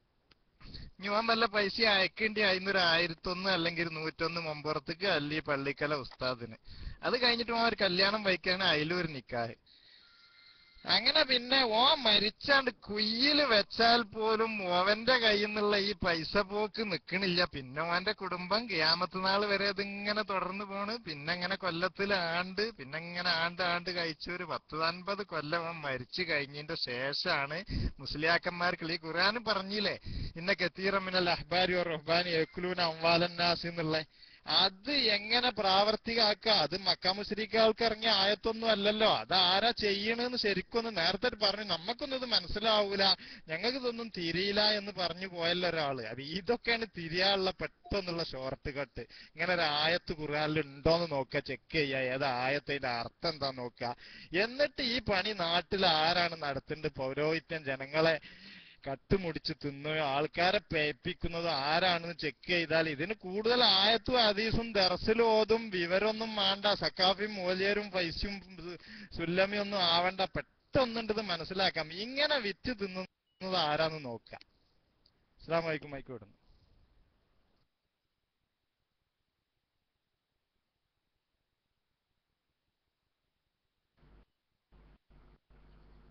ഞാൻ വല്ല പൈസ അയക്കേണ്ടി അതിനൊരു ആയിരത്തൊന്ന് അല്ലെങ്കിൽ ഒരു നൂറ്റൊന്ന് മുമ്പുറത്തേക്ക് അല്ലി പള്ളിക്കല ഉസ്താദിന് അത് കഴിഞ്ഞിട്ട് ഓൻ ഒരു കല്യാണം വയ്ക്കാണ് അതിലൊരു നിക്കാഹ് അങ്ങനെ പിന്നെ ഓ മരിച്ചാണ്ട് കുയ്യില് വെച്ചാൽ പോലും ഓവന്റെ കയ്യിൽ നിന്നുള്ള ഈ പൈസ പോക്ക് നിക്കണില്ല പിന്നെ ഓന്റെ കുടുംബം ക്യാമത്ത് നാൾ വരെ അതിങ്ങനെ തുടർന്ന് പോണ് പിന്നെ ഇങ്ങനെ കൊല്ലത്തിൽ ആണ്ട് പിന്നെ ഇങ്ങനെ ആണ്ട് ആണ്ട് കഴിച്ച് ഒരു പത്ത് അൻപത് കൊല്ലം ഓൻ മരിച്ചു കഴിഞ്ഞതിന്റെ ശേഷമാണ് മുസ്ലിയാക്കന്മാർക്ക് ഈ ഖുർആൻ പറഞ്ഞില്ലേ ഇന്ന കത്തീറമിനൽ അഹ്ബാരി റഹ്ബാനി യക്കുലൂൻ അംവാലന്നാസ് എന്നുള്ള അത് എങ്ങനെ പ്രാവർത്തികമാക്കുക അത് മക്കാമുശ്രീക്കാൾക്ക് ഇറങ്ങിയ ആയത്തൊന്നും അല്ലല്ലോ അത് ആരാ ചെയ്യണെന്ന് ശരിക്കൊന്ന് നേരത്തെ പറഞ്ഞു നമുക്കൊന്നും ഇത് മനസ്സിലാവൂല ഞങ്ങൾക്ക് ഇതൊന്നും തിരിയില്ല എന്ന് പറഞ്ഞു പോയല്ലോ ഒരാള് അത് ഇതൊക്കെയാണ് തിരിയാനുള്ള പെട്ടെന്നുള്ള ഷോർട്ട് കട്ട് ഇങ്ങനെ ഒരു ആയത്ത് ഖുർആനിൽ ഉണ്ടോന്ന് നോക്കുക ചെക്ക് ചെയ്യുക ഏത് ആയത്തിന്റെ അർത്ഥം എന്താ നോക്കുക എന്നിട്ട് ഈ പണി നാട്ടിൽ ആരാണ് നടത്തേണ്ടത് പൗരോഹിത്യം ജനങ്ങളെ കട്ടുമുടിച്ച് തിന്ന് ആൾക്കാരെ പേപ്പിക്കുന്നത് ആരാണെന്ന് ചെക്ക് ചെയ്താൽ ഇതിന് കൂടുതൽ ആയത്തും ഹദീസും ദർസിലും ഓതും വിവരമൊന്നും വേണ്ട സക്കാഫിയും മൂല്യരും പൈസയും സുല്ലമിയും ഒന്നും ആവണ്ട പെട്ടെന്നുണ്ട് ഇത് മനസ്സിലാക്കാം ഇങ്ങനെ വിറ്റ് തിന്നുന്നത് ആരാന്ന് നോക്കാം അസ്സാം വലൈക്കും മൈക്ക് വിടുന്നു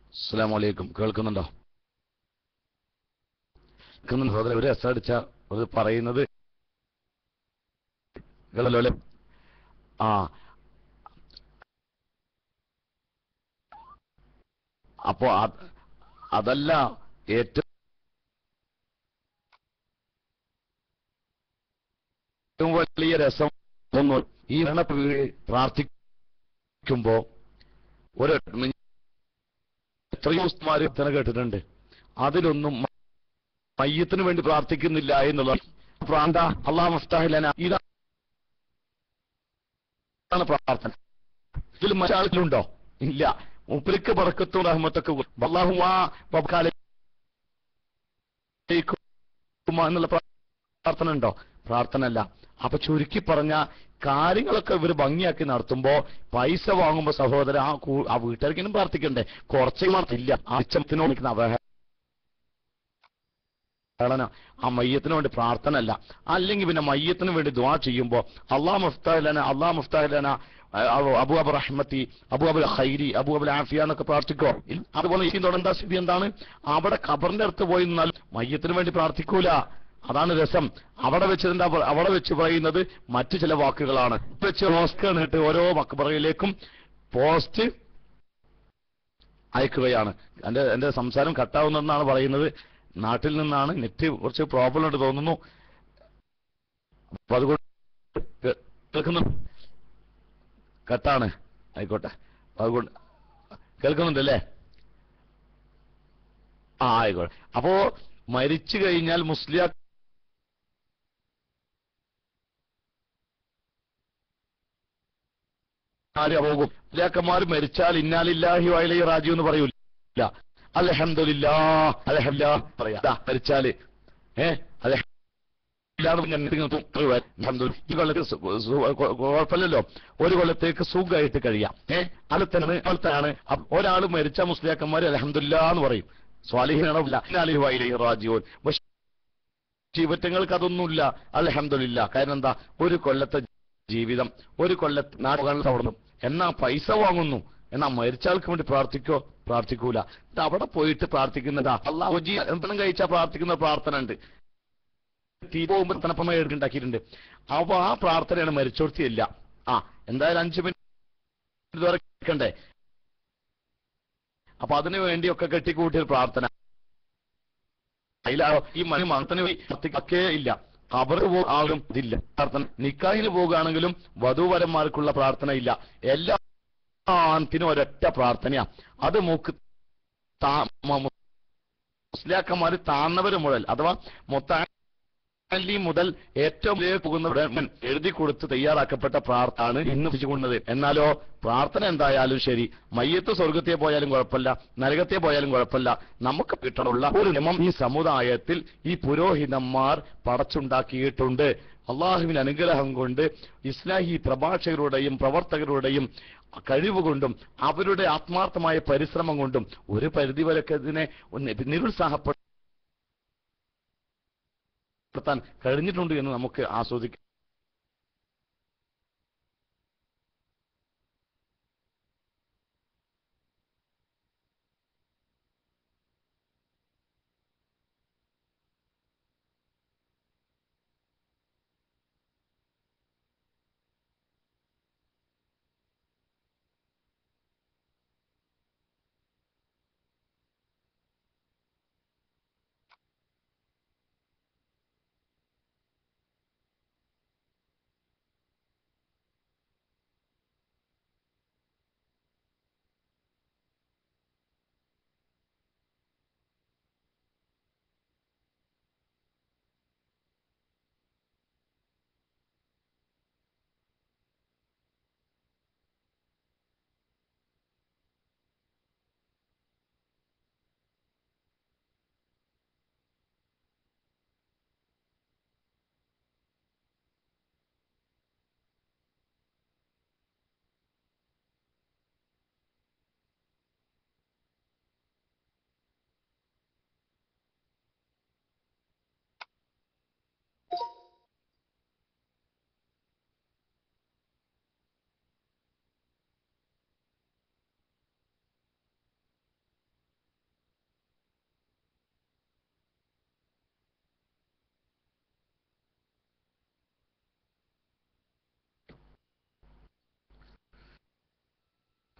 അസ്സലാമു അലൈക്കും കേൾക്കുന്നുണ്ടോ കേൾക്കുന്നുണ്ടോ സഹോദരൻ ഒരു എസ് അടിച്ച ഒരു പറയുന്നത് കേളല്ലോ അല്ലേ ആ അപ്പോ അത് അതല്ല ഏറ്റവും ഏറ്റവും വലിയ രസം ഒന്ന് ഈ മരണ പ്രാർത്ഥിക്കുമ്പോ ഒരു എത്രയോ ഉസ്താമാര് തന്നെ കേട്ടിട്ടുണ്ട് അതിലൊന്നും മയ്യത്തിന് വേണ്ടി പ്രാർത്ഥിക്കുന്നില്ല എന്നുള്ളത് പ്രാന്ത അള്ളാഹ് മഫ്താഹിലന ഇതാണ് പ്രാർത്ഥന ഇതിൽ മറ്റാളുണ്ടോ ഇല്ല മുപ്പരിക്ക് പറക്കത്തും റഹ്മത്തൊക്കെ അള്ളാഹു ആ എന്നുള്ള പ്രാർത്ഥന ഉണ്ടോ പ്രാർത്ഥന അല്ല അപ്പൊ ചുരുക്കി പറഞ്ഞ കാര്യങ്ങളൊക്കെ ഇവർ ഭംഗിയാക്കി നടത്തുമ്പോ പൈസ വാങ്ങുമ്പോ സഹോദരൻ ആ കൂ- ആ വീട്ടുകാർക്കിനും പ്രാർത്ഥിക്കണ്ടേ കുറച്ചേ ഇല്ല ആ അച്ചത്തിനോട് നിൽക്കുന്ന അവഹേളന ആ മയ്യത്തിന് വേണ്ടി പ്രാർത്ഥന അല്ല അല്ലെങ്കിൽ പിന്നെ മയ്യത്തിന് വേണ്ടി ദുആ ചെയ്യുമ്പോ അള്ളാഹ് മുഫ്താഹിലന അള്ളാഹ് മുഫ്താഹിലന അബു അബ് റഹ്മത്തി അബു അബുൽ ഖൈരി അബു അബുൽ ആഫിയ എന്നൊക്കെ പ്രാർത്ഥിക്കോ ഇല്ല. അതുപോലെ ഈ എന്താ സ്ഥിതി എന്താണ് അവിടെ ഖബറിന്റെ അടുത്ത് പോയി നിന്നാൽ മയ്യത്തിന് വേണ്ടി പ്രാർത്ഥിക്കൂല അതാണ് രസം അവിടെ വെച്ച് എന്താ പറ- അവിടെ വെച്ച് പറയുന്നത് മറ്റു ചില വാക്കുകളാണ് വെച്ച് പോസ്റ്റ് ഇട്ട് ഓരോ മക്ബറയിലേക്കും പോസ്റ്റ് അയക്കുകയാണ് എന്റെ എന്റെ സംസാരം കട്ടാവുന്നെന്നാണ് പറയുന്നത് നാട്ടിൽ നിന്നാണ് നെറ്റ് കുറച്ച് പ്രോബ്ലം ഉണ്ട് തോന്നുന്നു അപ്പൊ അതുകൊണ്ട് കേ- കേൾക്കുന്നു കട്ടാണ് ആയിക്കോട്ടെ അപ്പൊ അതുകൊണ്ട് കേൾക്കുന്നുണ്ട് അല്ലേ ആ ആയിക്കോട്ടെ അപ്പോ മരിച്ചു കഴിഞ്ഞാൽ മുസ്ലിം ആര് പോകും മുസ്ലിയാക്കന്മാർ മരിച്ചാൽ ഇന്നാലില്ലാഹി വയലി റാജു എന്ന് പറയൂല അലഹമില്ലാ അലഹമില്ലാ പറയാ ദാ, മരിച്ചാല് ഏ അതെ ഇല്ലാതെ ഞാൻ നിങ്ങൾക്ക് ഉത്തരവ് വരാം. അൽഹംദുലില്ലാ. ഈ കൊല്ലത്ത് സു- സു- കൊ- കുഴപ്പമില്ലല്ലോ ഒരു കൊല്ലത്തേക്ക് സുഖമായിട്ട് കഴിയാം ഏ അത് തന്നെ അതുപോലത്തെയാണ് ഒരാൾ മരിച്ച മുസ്ലിയാക്കന്മാർ അലഹമില്ല എന്ന് പറയും സ്വാലിഹിനാണ് റാജിയോൻ പക്ഷെ ജീവിതങ്ങൾക്ക് അതൊന്നുമില്ല അലഹമില്ല കാരണം എന്താ ഒരു കൊല്ലത്തെ ജീവിതം ഒരു കൊല്ലത്തെ നാടുകളിൽ തവണു എന്നാ പൈസ വാങ്ങുന്നു എന്നാ മരിച്ചാൾക്ക് വേണ്ടി പ്രാർത്ഥിക്കോ പ്രാർത്ഥിക്കൂല ഇത് അവിടെ പോയിട്ട് പ്രാർത്ഥിക്കുന്നതാ അള്ളാഹു എന്തെങ്കിലും കഴിച്ചാൽ പ്രാർത്ഥിക്കുന്ന പ്രാർത്ഥന ഉണ്ട് തീ പോകുമ്പോൾ തണുപ്പമ ഉണ്ടാക്കിയിട്ടുണ്ട് അപ്പൊ ആ പ്രാർത്ഥനയാണ് മരിച്ചോർത്തിയില്ല ആ എന്തായാലും അഞ്ചു മിനിറ്റ് തുറക്കണ്ടേ അപ്പൊ അതിനു വേണ്ടിയൊക്കെ കെട്ടിക്കൂട്ടിയ പ്രാർത്ഥന അതിൽ ഈ മണി മന്ത്രത്തിന് പ്രാർത്ഥിക്കേ ഇല്ല കബറ് പോ ആളും ഇതില്ല പ്രാർത്ഥന നിക്കാഹിന് പോകുകയാണെങ്കിലും വധുവരന്മാർക്കുള്ള പ്രാർത്ഥന ഇല്ല എല്ലാ ആണത്തിനും ഒരൊറ്റ പ്രാർത്ഥനയാ അത് മൂക്ക് താ- മ- മുസ്ലിയാക്കന്മാര് താന്നവര് മുതൽ അഥവാ മൊത്താലി മുതൽ ഏറ്റവും മുകളിലേക്ക് പോകുന്നവർ എഴുതി കൊടുത്ത് തയ്യാറാക്കപ്പെട്ട പ്രാർത്ഥന ഇന്ന് പിടിച്ചുകൊണ്ടത് എന്നാലോ പ്രാർത്ഥന എന്തായാലും ശരി മയ്യത്ത് സ്വർഗത്തെ പോയാലും കുഴപ്പമില്ല നരകത്തെ പോയാലും കുഴപ്പമില്ല നമുക്ക് കിട്ടണമുള്ള ഒരു നിയമം ഈ സമുദായത്തിൽ ഈ പുരോഹിതന്മാർ പടച്ചുണ്ടാക്കിയിട്ടുണ്ട് അള്ളാഹുവിന്റെ അനുഗ്രഹം കൊണ്ട് ഇസ്ലാഹി പ്രഭാഷകരുടെയും പ്രവർത്തകരുടെയും കഴിവുകൊണ്ടും അവരുടെ ആത്മാർത്ഥമായ പരിശ്രമം കൊണ്ടും ഒരു പരിധിവരെയൊക്കെ ഇതിനെ ഒന്ന് നിരുത്സാഹപ്പെടുത്താൻ കഴിഞ്ഞിട്ടുണ്ട് എന്ന് നമുക്ക് ആസ്വദിക്കാം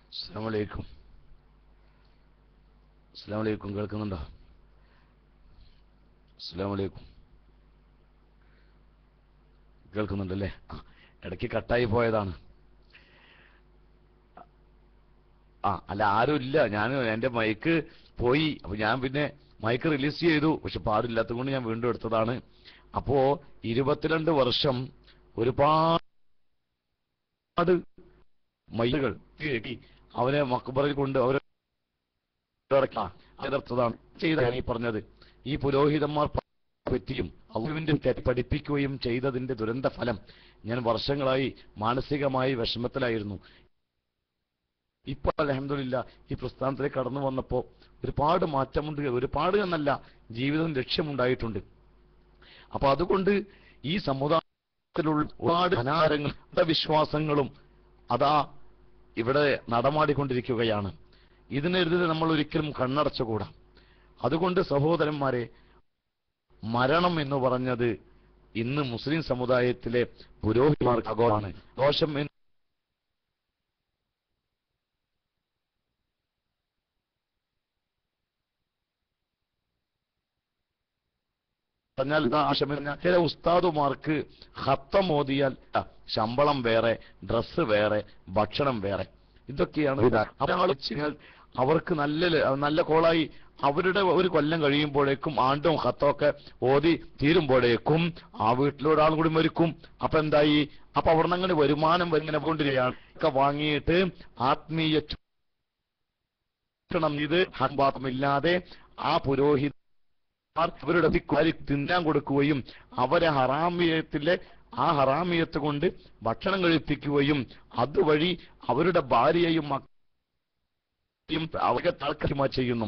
അസ്സാം വലൈക്കും അസ്സാം വലൈക്കും കേൾക്കുന്നുണ്ടോ അസ്സാം വലൈക്കും കേൾക്കുന്നുണ്ടല്ലേ ആ ഇടയ്ക്ക് കട്ടായി പോയതാണ് ആ അല്ല ആരും ഇല്ല ഞാൻ എന്റെ മൈക്ക് പോയി അപ്പൊ ഞാൻ പിന്നെ മൈക്ക് റിലീസ് ചെയ്തു പക്ഷെ പാടില്ലാത്തത് കൊണ്ട് ഞാൻ വീണ്ടും എടുത്തതാണ് അപ്പോ ഇരുപത്തിരണ്ട് വർഷം ഒരുപാട് മൈലുകൾ കേട്ടി അവനെ മക്ബറിൽ കൊണ്ട് അവരെ എതിർത്തതാണ് ചെയ്താണ് ഈ പറഞ്ഞത് ഈ പുരോഹിതന്മാർ പറ്റിയും അള്ളുവിന്റെ തെറ്റ് പഠിപ്പിക്കുകയും ചെയ്തതിന്റെ ദുരന്ത ഫലം ഞാൻ വർഷങ്ങളായി മാനസികമായി വിഷമത്തിലായിരുന്നു ഇപ്പൊ അലഹമില്ല ഈ പ്രസ്ഥാനത്തിലേക്ക് കടന്നു വന്നപ്പോ ഒരുപാട് മാറ്റമുണ്ട് ഒരുപാട് എന്നല്ല ജീവിതം ലക്ഷ്യമുണ്ടായിട്ടുണ്ട് അപ്പൊ അതുകൊണ്ട് ഈ സമുദായത്തിലുള്ള ഒരുപാട് അനാരങ്ങളും വിശ്വാസങ്ങളും അതാ ഇവിടെ നടമാടിക്കൊണ്ടിരിക്കുകയാണ് ഇതിനെതിരെ നമ്മൾ ഒരിക്കലും കണ്ണടച്ചുകൂടാ അതുകൊണ്ട് സഹോദരന്മാരെ മരണം എന്ന് പറഞ്ഞത് ഇന്ന് മുസ്ലിം സമുദായത്തിലെ പുരോഹിതന്മാർക്ക് അഗോളാണ് ദോഷം എന്ന് പറഞ്ഞാൽ ഇതാ ആശയം എന്ന് പറഞ്ഞാൽ ചില ഉസ്താദുമാർക്ക് ഹത്തം ഓതിയാൽ ആ, ശമ്പളം വേറെ ഡ്രസ്സ് വേറെ ഭക്ഷണം വേറെ ഇതൊക്കെയാണ് ഒരാൾ വെച്ചാൽ അവർക്ക് നല്ല ല- നല്ല കോളായി അവരുടെ ഒരു കൊല്ലം കഴിയുമ്പോഴേക്കും ആണ്ടും ഹത്തമൊക്കെ ഓതി തീരുമ്പോഴേക്കും ആ വീട്ടിൽ ഒരാൾ കൂടി മരിക്കും അപ്പൊ എന്തായി അപ്പൊ അവിടെ നിന്ന് അങ്ങനെ വരുമാനം ഇങ്ങനെ കൊണ്ടിരിക്കുകയാണ് ഒക്കെ വാങ്ങിയിട്ട് ആത്മീയ ചൂഷണം ഇത് ഹൻപാത്രമില്ലാതെ ആ പുരോഹിത അവരുടെ കാര്യം തിന്നാൻ കൊടുക്കുകയും അവരെ ഹറാമിയത്തിലെ ആ ഹറാമിയത്ത് കൊണ്ട് ഭക്ഷണം കഴിപ്പിക്കുകയും അതുവഴി അവരുടെ ഭാര്യയും മക്കളെയും അവരെ താൽക്കാര്യമാ ചെയ്യുന്നു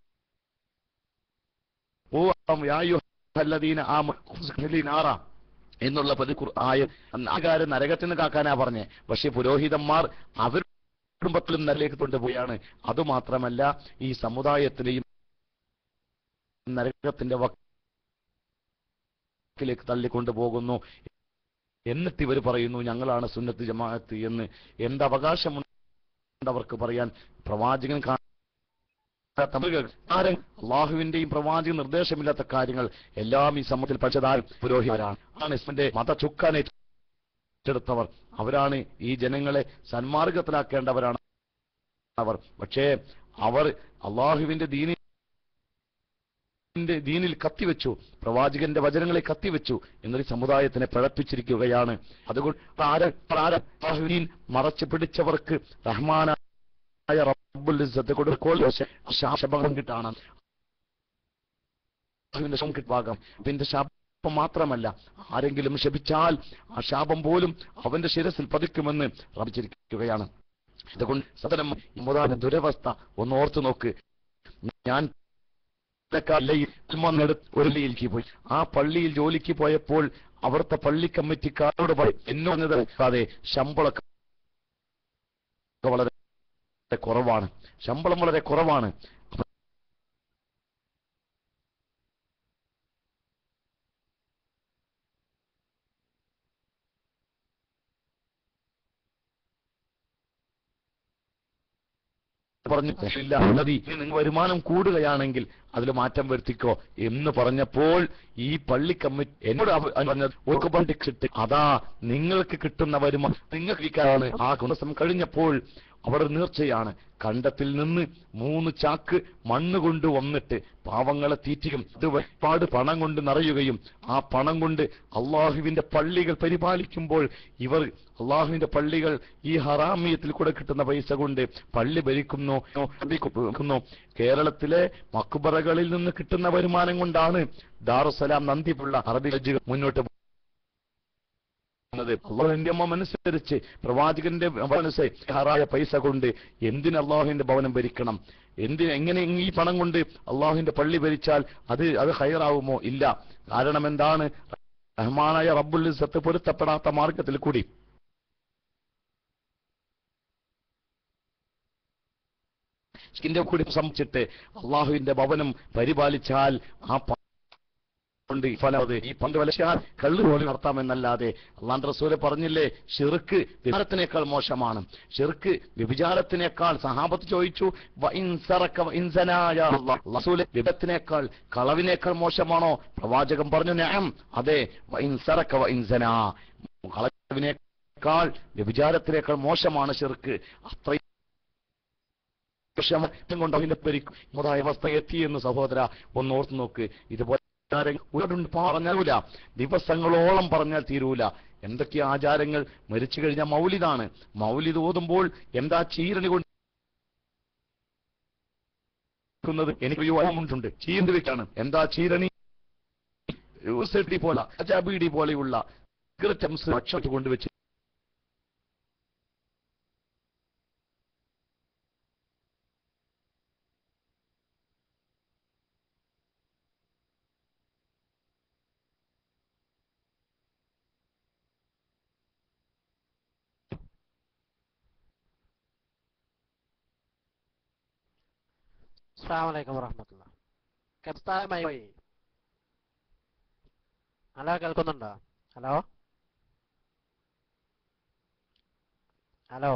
ഓ യായുഹല്ലദീന ആമ എന്നുള്ള പതി ആയ ആകാരം നരകത്തിൽ നിന്ന് കാക്കാനാ പറഞ്ഞേ പക്ഷെ പുരോഹിതന്മാർ അവർ കുടുംബത്തിലും നരലേക്ക് കൊണ്ടുപോയാണ് അതുമാത്രമല്ല ഈ സമുദായത്തിലെയും നരകത്തിന്റെ വക്കിലേക്ക് തള്ളിക്കൊണ്ടുപോകുന്നു എന്നിട്ട് ഇവർ പറയുന്നു ഞങ്ങളാണ് സുന്നത്ത് ജമാഅത്ത് എന്ന് എന്ത് അവകാശമുണ്ട് അവർക്ക് പറയാൻ പ്രവാചകൻ കാ- ആരെ- അള്ളാഹുവിന്റെയും പ്രവാചക നിർദ്ദേശമില്ലാത്ത കാര്യങ്ങൾ എല്ലാം ഈ സമൂഹത്തിൽ പഠിച്ചതാൽ പുരോഹിതരാണ് ആണ് ഇസ്മിന്റെ മത ചുക്കാനെ ഏറ്റെടുത്തവർ അവരാണ് ഈ ജനങ്ങളെ സന്മാർഗത്തിലാക്കേണ്ടവരാണ് അവർ പക്ഷേ അവർ അള്ളാഹുവിന്റെ ദീനി ന്റെ ദീനിൽ കത്തിവെച്ചു പ്രവാചകന്റെ വചനങ്ങളെ കത്തിവെച്ചു എന്നൊരു സമുദായത്തിനെ പിഴപ്പിച്ചിരിക്കുകയാണ് അതുകൊണ്ട് ആര- ആര- അള്ളാഹുവിൻ മറച്ചു പിടിച്ചവർക്ക് റഹ്മാനായ റബ്ബുൽ ഇസ്സത്ത് കൊടുക്കോൾ ശാപം കിട്ടാണ് അള്ളാഹുവിന്റെ ശാപം കിട്ടുവാകാം പിന്നെ ശാപം മാത്രമല്ല ആരെങ്കിലും ശപിച്ചാൽ ആ ശാപം പോലും അവന്റെ ശിരസിൽ പതിക്കുമെന്ന് റബിച്ചിരിക്കുകയാണ് അതുകൊണ്ട് സദനം മുതാന ദുരവസ്ഥ ഒന്ന് ഓർത്തു നോക്ക് ഞാൻ പള്ളിയിൽ ഒരു പള്ളിയിലേക്ക് പോയി ആ പള്ളിയിൽ ജോലിക്ക് പോയപ്പോൾ അവിടുത്തെ പള്ളി കമ്മിറ്റിക്കാരോട് പറയും എന്നോട് അതെ ശമ്പളമൊക്കെ വളരെ കുറവാണ് ശമ്പളം വളരെ കുറവാണ് പറഞ്ഞു ഇല്ല ഉന്നതി ഇനി നിങ്ങൾ വരുമാനം കൂടുകയാണെങ്കിൽ അതിൽ മാറ്റം വരുത്തിക്കോ എന്ന് പറഞ്ഞപ്പോൾ ഈ പള്ളി കമ്മിറ്റി എന്നോട് അവ- അവൻ പറഞ്ഞത് "ഓർക്ക് പണ്ടി കിട്ടി അതാ നിങ്ങൾക്ക് കിട്ടുന്ന വരുമാനം നിങ്ങൾക്ക് ഇരിക്കാനാണ് ആ ദിവസം കഴിഞ്ഞപ്പോൾ അവിടെ നേർച്ചയാണ് കണ്ടത്തിൽ നിന്ന് മൂന്ന് ചാക്ക് മണ്ണ് കൊണ്ട് വന്നിട്ട് പാവങ്ങളെ തീറ്റിക്കും ഇത് ഒരുപാട് പണം കൊണ്ട് നിറയുകയും ആ പണം കൊണ്ട് അള്ളാഹുവിന്റെ പള്ളികൾ പരിപാലിക്കുമ്പോൾ ഇവർ അള്ളാഹുവിന്റെ പള്ളികൾ ഈ ഹറാമിയത്തിൽ കൂടെ കിട്ടുന്ന പൈസ കൊണ്ട് പള്ളി ഭരിക്കുന്നു ഭരിക്കുന്നു കേരളത്തിലെ മക്ബറകളിൽ നിന്ന് കിട്ടുന്ന വരുമാനം കൊണ്ടാണ് ദാറുസലാം നന്ദിപ്പുള്ള അറബി ഹജ്ജുകൾ മുന്നോട്ട് പോകുന്നത് അള്ളാഹുവിന്റെ അമ്മ അനുസരിച്ച് പ്രവാചകന്റെ മനസ്സ് ഹറായ പൈസ കൊണ്ട് എന്തിന് അള്ളാഹുവിന്റെ ഭവനം ഭരിക്കണം എന്തിന് എങ്ങനെ ഈ പണം കൊണ്ട് അള്ളാഹുവിന്റെ പള്ളി ഭരിച്ചാൽ അത് അത് ഹയറാവുമോ ഇല്ല കാരണം എന്താണ് റഹ്മാനായ റബ്ബുൽ ഇസ്സത്ത് പൊരുത്തപ്പെടാത്ത മാർഗത്തിൽ കൂടി ഇതിന്റെ കൂടി സംബന്ധിച്ചിട്ട് അള്ളാഹുവിന്റെ ഭവനം പരിപാലിച്ചാൽ ആ പ- കൊണ്ട് ഫലത് ഈ പന്ത് വലച്ചാൽ കള്ളു പോലെ നടത്താമെന്നല്ലാതെ അള്ളാന്റെ റസൂല് പറഞ്ഞില്ലേ ഷിർക്ക് വിചാരത്തിനേക്കാൾ മോശമാണ് ഷിർക്ക് വ്യഭിചാരത്തിനേക്കാൾ സഹാബത്ത് ചോദിച്ചു "വ ഇൻ സറക വ ഇൻ സനാ യാ അല്ലാഹ്." റസൂലെ വിപത്തിനേക്കാൾ കളവിനേക്കാൾ മോശമാണോ പ്രവാചകൻ പറഞ്ഞു ഞാൻ അതെ വ ഇൻ സറക വ ഇൻ സനാ കളവിനേക്കാൾ വ്യഭിചാരത്തിനേക്കാൾ മോശമാണ് ഷിർക്ക് അത്രയും വിഷമം കൊണ്ട് അതിന്റെ പരിക്കും മുതായ അവസ്ഥ എത്തിയെന്ന് സഹോദര ഒന്ന് ഓർത്ത് നോക്ക് ഇതുപോലെ ഒരുപാടുണ്ട് പറഞ്ഞാലൂല ദിവസങ്ങളോളം പറഞ്ഞാൽ തീരൂല എന്തൊക്കെ ആചാരങ്ങൾ മരിച്ചു കഴിഞ്ഞാൽ മൗലിതാണ് മൗലിത് ഓതുമ്പോൾ എന്താ ചീരണി കൊണ്ട് ക്കുന്നത് എനിക്ക് ഒരു ഓർമ്മയുണ്ട് ചീന്തി വെക്കാണ് എന്താ ചീരണി യൂസെട്ടി പോലെ അജാബിഡി പോലെയുള്ള സിഗരറ്റ് ഭക്ഷണം കൊണ്ടുവച്ച് അസ്സാം വലൈക്കും വറഹമത്തുള്ള കെപ്താമായി പോയി ഹലോ കേൾക്കുന്നുണ്ടോ ഹലോ ഹലോ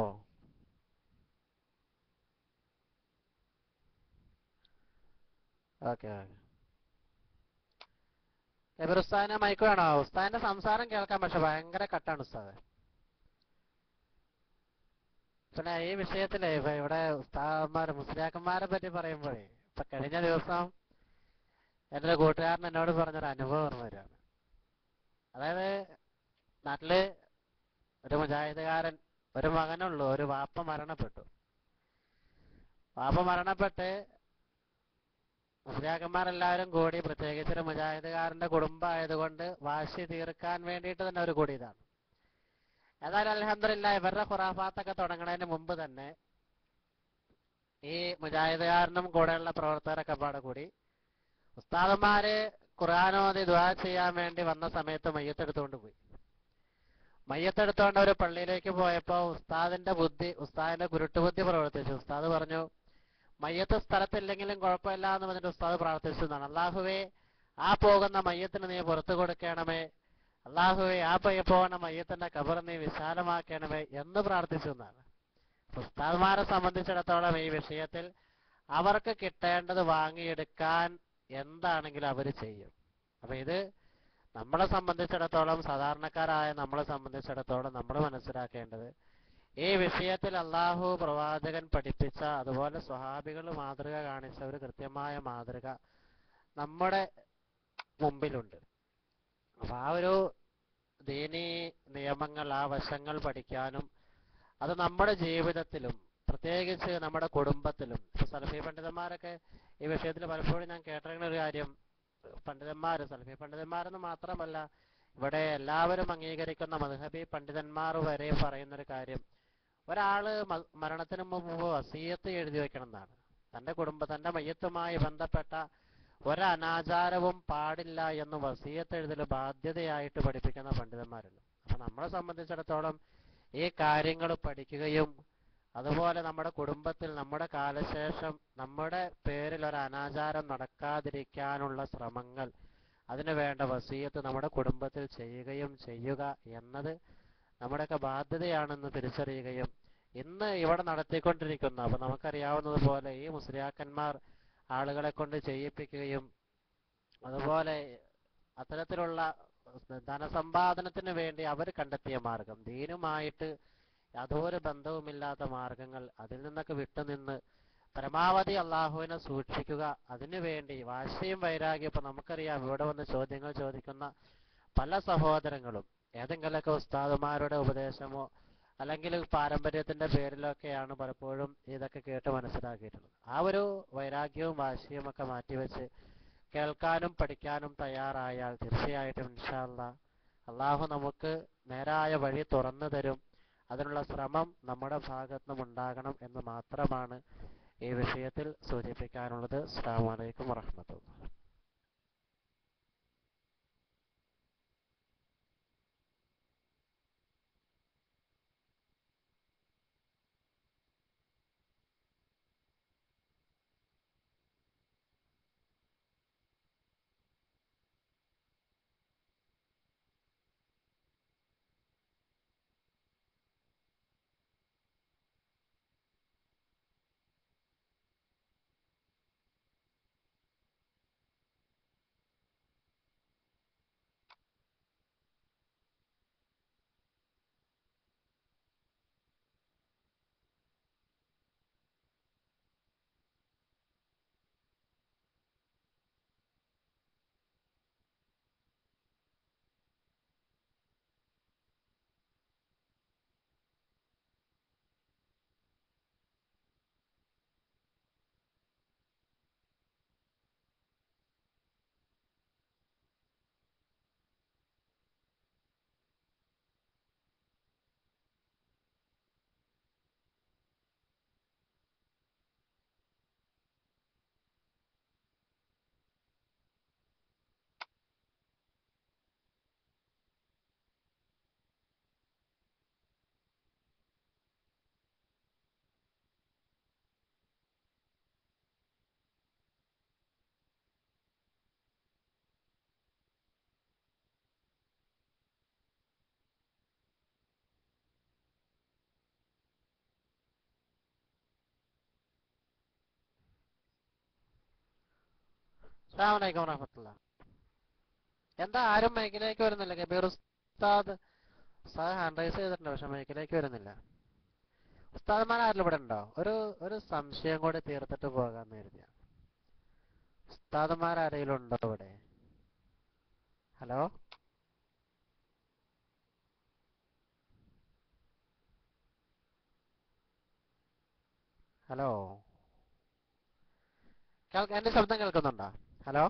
ഓക്കെ ഓക്കെ എബർ ഉസ്താദിനെ മൈക്ക് വേണോ ഉസ്താദിന്റെ സംസാരം കേൾക്കാൻ പക്ഷെ ഭയങ്കര കട്ടാണ് ഉസ്താദ് പിന്നെ ഈ വിഷയത്തില് ഇപ്പൊ ഇവിടെ ഉസ്താദന്മാരെ മുസ്ലിയാക്കന്മാരെ പറ്റി പറയുമ്പോഴേ ഇപ്പൊ കഴിഞ്ഞ ദിവസം എൻ്റെ ഒരു കൂട്ടുകാരൻ എന്നോട് പറഞ്ഞൊരു അനുഭവം ഓർമ്മ വരികയാണ് അതായത് നാട്ടില് ഒരു മുജാഹിദുകാരൻ ഒരു മകനുള്ളൂ ഒരു വാപ്പ മരണപ്പെട്ടു വാപ്പ മരണപ്പെട്ട് മുസ്ലിയാക്കന്മാരെല്ലാവരും കൂടി പ്രത്യേകിച്ച് ഒരു മുജാഹിദുകാരന്റെ കുടുംബമായതുകൊണ്ട് വാശി തീർക്കാൻ വേണ്ടിയിട്ട് തന്നെ ഒരു കൂടിയതാണ് ഏതായാലും അലഹമില്ല ഇവരുടെ ഖുറാഫാത്തൊക്കെ തുടങ്ങുന്നതിന് മുമ്പ് തന്നെ ഈ മുജാഹിദുകാരനും കൂടെയുള്ള പ്രവർത്തകരൊക്കെ പാടെ കൂടി ഉസ്താദന്മാര് ഖുർആാനോദി ദ്വാ ചെയ്യാൻ വേണ്ടി വന്ന സമയത്ത് മയ്യത്തെടുത്തുകൊണ്ട് പോയി മയ്യത്തെടുത്തുകൊണ്ട് ഒരു പള്ളിയിലേക്ക് പോയപ്പോ ഉസ്താദിന്റെ ബുദ്ധി ഉസ്താദിന്റെ കുരുട്ടുബുദ്ധി പ്രവർത്തിച്ചു ഉസ്താദ് പറഞ്ഞു മയ്യത്ത് സ്ഥലത്തില്ലെങ്കിലും കുഴപ്പമില്ല എന്ന് പറഞ്ഞിട്ട് ഉസ്താദ് പ്രാർത്ഥിച്ചു എന്നാണ് അള്ളാഹുവേ ആ പോകുന്ന മയ്യത്തിന് നീ പുറത്തു കൊടുക്കണമേ അള്ളാഹുവെ ആ പയ്യ പോകുന്ന മയ്യത്തിന്റെ കബർ നീ വിശാലമാക്കണമേ എന്ന് പ്രാർത്ഥിച്ചു എന്നാണ് ഉസ്താദ്മാരെ സംബന്ധിച്ചിടത്തോളം ഈ വിഷയത്തിൽ അവർക്ക് കിട്ടേണ്ടത് വാങ്ങിയെടുക്കാൻ എന്താണെങ്കിലും അവർ ചെയ്യും അപ്പൊ ഇത് നമ്മളെ സംബന്ധിച്ചിടത്തോളം സാധാരണക്കാരായ നമ്മളെ സംബന്ധിച്ചിടത്തോളം നമ്മൾ മനസ്സിലാക്കേണ്ടത് ഈ വിഷയത്തിൽ അള്ളാഹു പ്രവാചകൻ പഠിപ്പിച്ച അതുപോലെ സ്വഹാബികൾ മാതൃക കാണിച്ച ഒരു കൃത്യമായ മാതൃക നമ്മുടെ മുമ്പിലുണ്ട് അപ്പൊ ആ ഒരു ദീനീ നിയമങ്ങൾ ആ വശങ്ങൾ പഠിക്കാനും അത് നമ്മുടെ ജീവിതത്തിലും പ്രത്യേകിച്ച് നമ്മുടെ കുടുംബത്തിലും ഇപ്പൊ സലഫി പണ്ഡിതന്മാരൊക്കെ ഈ വിഷയത്തിൽ പലപ്പോഴും ഞാൻ കേട്ടിരിക്കുന്ന ഒരു കാര്യം പണ്ഡിതന്മാർ സലഫി പണ്ഡിതന്മാരെന്ന് മാത്രമല്ല ഇവിടെ എല്ലാവരും അംഗീകരിക്കുന്ന മധുഹബി പണ്ഡിതന്മാർ വരെ പറയുന്ന ഒരു കാര്യം ഒരാള് മ- മരണത്തിന് മുമ്പ് വസീയത്ത് എഴുതി വെക്കണം എന്നാണ് തന്റെ കുടുംബ തന്റെ മയ്യത്തുമായി ബന്ധപ്പെട്ട ഒരനാചാരവും പാടില്ല എന്ന് വസീയത്ത് എഴുതൽ ബാധ്യതയായിട്ട് പഠിപ്പിക്കുന്ന പണ്ഡിതന്മാരുണ്ട് അപ്പൊ നമ്മളെ സംബന്ധിച്ചിടത്തോളം ഈ കാര്യങ്ങൾ പഠിക്കുകയും അതുപോലെ നമ്മുടെ കുടുംബത്തിൽ നമ്മുടെ കാലശേഷം നമ്മുടെ പേരിൽ ഒരു അനാചാരം നടക്കാതിരിക്കാനുള്ള ശ്രമങ്ങൾ അതിനു വേണ്ട വസീയത്ത് നമ്മുടെ കുടുംബത്തിൽ ചെയ്യുകയും ചെയ്യുക എന്നത് നമ്മുടെയൊക്കെ ബാധ്യതയാണെന്ന് തിരിച്ചറിയുകയും ഇന്ന് ഇവിടെ നടത്തിക്കൊണ്ടിരിക്കുന്ന അപ്പൊ നമുക്കറിയാവുന്നതുപോലെ ഈ മുസ്ലിയാക്കന്മാർ ആളുകളെ കൊണ്ട് ചെയ്യിപ്പിക്കുകയും അതുപോലെ അത്തരത്തിലുള്ള ധനസമ്പാദനത്തിന് വേണ്ടി അവർ കണ്ടെത്തിയ മാർഗം ദീനുമായിട്ട് യാതൊരു ബന്ധവുമില്ലാത്ത മാർഗങ്ങൾ അതിൽ നിന്നൊക്കെ വിട്ടുനിന്ന് പരമാവധി അള്ളാഹുവിനെ സൂക്ഷിക്കുക അതിനു വേണ്ടി വാശിയും വൈരാഗ്യം ഇപ്പൊ നമുക്കറിയാം ഇവിടെ വന്ന് ചോദ്യങ്ങൾ ചോദിക്കുന്ന പല സഹോദരങ്ങളും ഏതെങ്കിലുമൊക്കെ ഉസ്താദുമാരുടെ ഉപദേശമോ അല്ലെങ്കിൽ പാരമ്പര്യത്തിന്റെ പേരിലൊക്കെയാണ് പലപ്പോഴും ഇതൊക്കെ കേട്ട് മനസ്സിലാക്കിയിട്ടുള്ളത് ആ ഒരു വൈരാഗ്യവും വാശിയും ഒക്കെ മാറ്റിവെച്ച് കേൾക്കാനും പഠിക്കാനും തയ്യാറായാൽ തീർച്ചയായിട്ടും ഇൻഷാല്ല അള്ളാഹു നമുക്ക് നേരായ വഴി തുറന്നു തരും അതിനുള്ള ശ്രമം നമ്മുടെ ഭാഗത്തു നിന്നും ഉണ്ടാകണം എന്ന് മാത്രമാണ് ഈ വിഷയത്തിൽ സൂചിപ്പിക്കാനുള്ളത് അസ്സാം വലൈക്കും വറഹമത്തുള്ള അസ്സലാമലൈക്കും വറഹമത്തുള്ള എന്താ ആരും മൈക്കിലേക്ക് വരുന്നില്ല കബീർ ഉസ്താദ് ഉസ്താദ് ഹാൻഡ് റൈസ് ചെയ്തിട്ടുണ്ട് പക്ഷെ മൈക്കിലേക്ക് വരുന്നില്ല ഉസ്താദ്മാർ ആരെങ്കിലും ഇവിടെ ഉണ്ടോ ഒരു ഒരു സംശയം കൂടി തീർത്തിട്ട് പോകാന്ന് കരുതിയ ഉസ്താദ്മാർ ആരെങ്കിലും ഉണ്ടോ ഇവിടെ ഹലോ ഹലോ കേൾക്ക എന്റെ ശബ്ദം കേൾക്കുന്നുണ്ടോ ഹലോ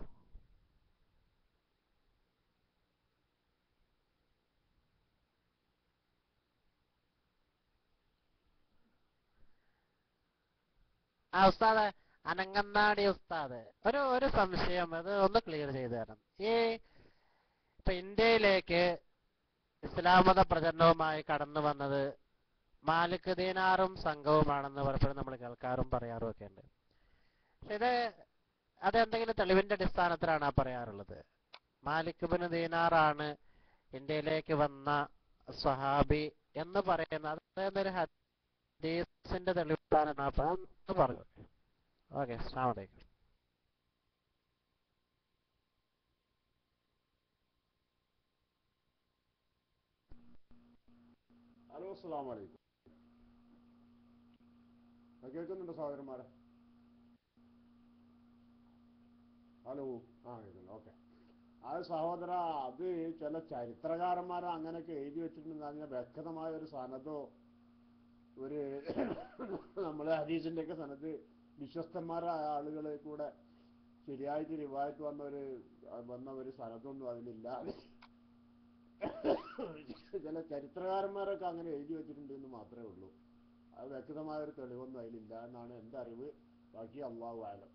ആ ഉസ്താദ് അനങ്ങന്നാടി ഉസ്താദ് ഒരു ഒരു സംശയം അത് ഒന്ന് ക്ലിയർ ചെയ്തു തരണം ഈ ഇപ്പൊ ഇന്ത്യയിലേക്ക് ഇസ്ലാം മത പ്രചരണവുമായി കടന്നു വന്നത് മാലിക് ദീനാറും സംഘവുമാണെന്ന് പലപ്പോഴും നമ്മൾ കേൾക്കാറും പറയാറും ഒക്കെ ഉണ്ട് പക്ഷെ ഇത് അത് എന്തെങ്കിലും തെളിവിന്റെ അടിസ്ഥാനത്തിലാണ് ആ പറയാറുള്ളത് മാലിക് ബിൻ ദീനാറാണ് ഇന്ത്യയിലേക്ക് വന്ന സ്വഹാബി എന്ന് പറയുന്ന അത് ഒരു ഹദീസിന്റെ തെളിവാണ് ഒന്ന് പറഞ്ഞു ഓക്കെ അസ്സാം വലൈക്കും ഹലോ അസ്സാം വലൈക്കും കേൾക്കുന്നുണ്ടോ സഹോദരന്മാരെ ഹലോ ആ കേൾക്കുന്നു ഓക്കെ അത് സഹോദര അത് ചില ചരിത്രകാരന്മാർ അങ്ങനെയൊക്കെ എഴുതി വെച്ചിട്ടുണ്ട് അതിന് വ്യക്തമായ ഒരു സനതോ ഒരു നമ്മളെ ഹരീസിന്റെ ഒക്കെ സനത് വിശ്വസ്തന്മാരായ ആളുകൾ കൂടെ ശരിയായിട്ട് റിവായത്ത് വന്ന ഒരു വന്ന ഒരു സനതൊന്നും അതിലില്ല ചില ചരിത്രകാരന്മാരൊക്കെ അങ്ങനെ എഴുതി വെച്ചിട്ടുണ്ട് എന്ന് മാത്രമേ ഉള്ളൂ അത് വ്യക്തമായ ഒരു തെളിവൊന്നും അതിലില്ല എന്നാണ് എൻ്റെ അറിവ് ബാക്കി അള്ളാഹു ആലം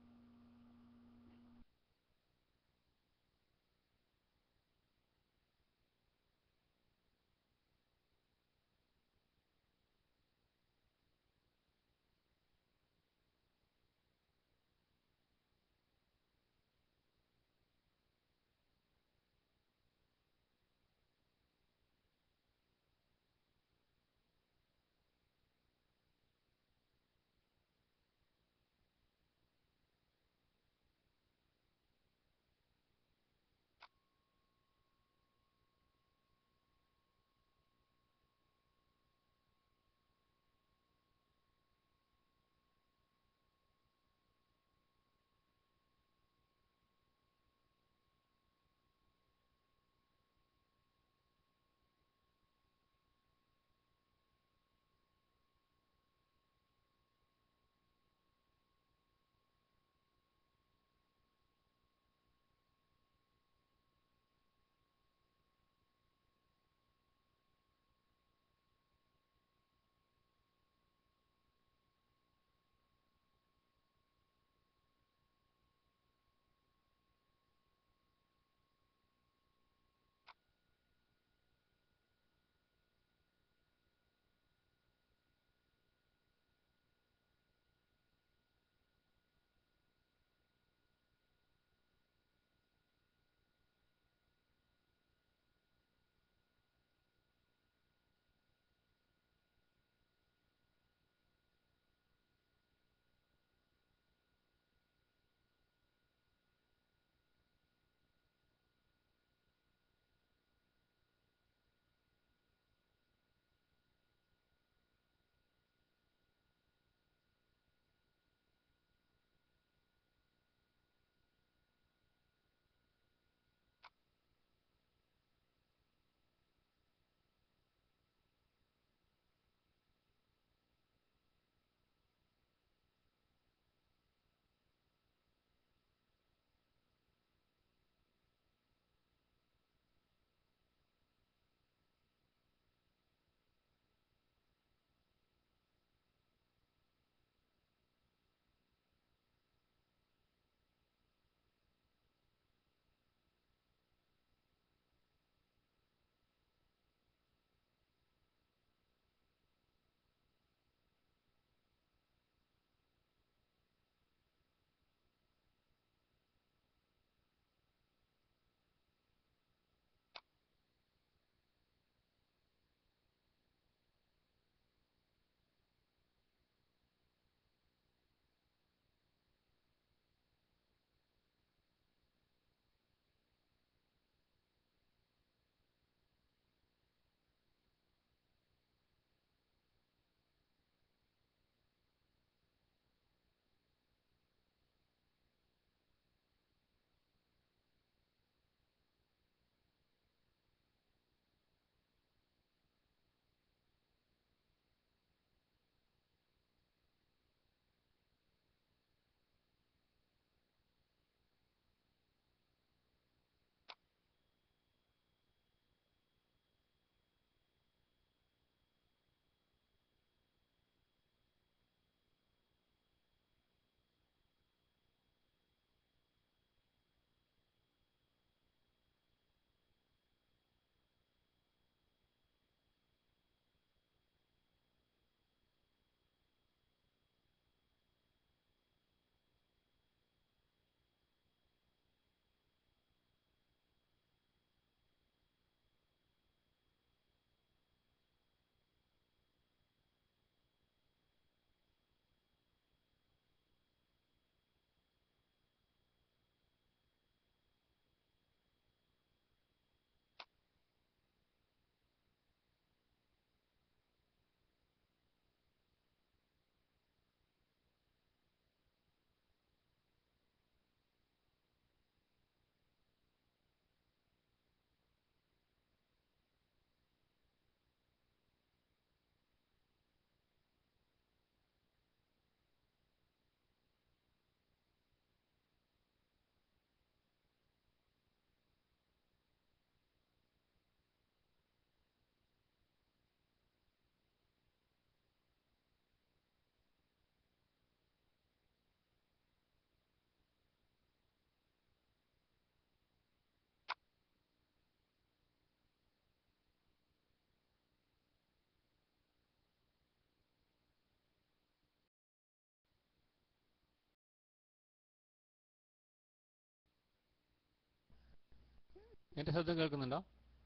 എന്റെ ശബ്ദം കേൾക്കുന്നുണ്ടോ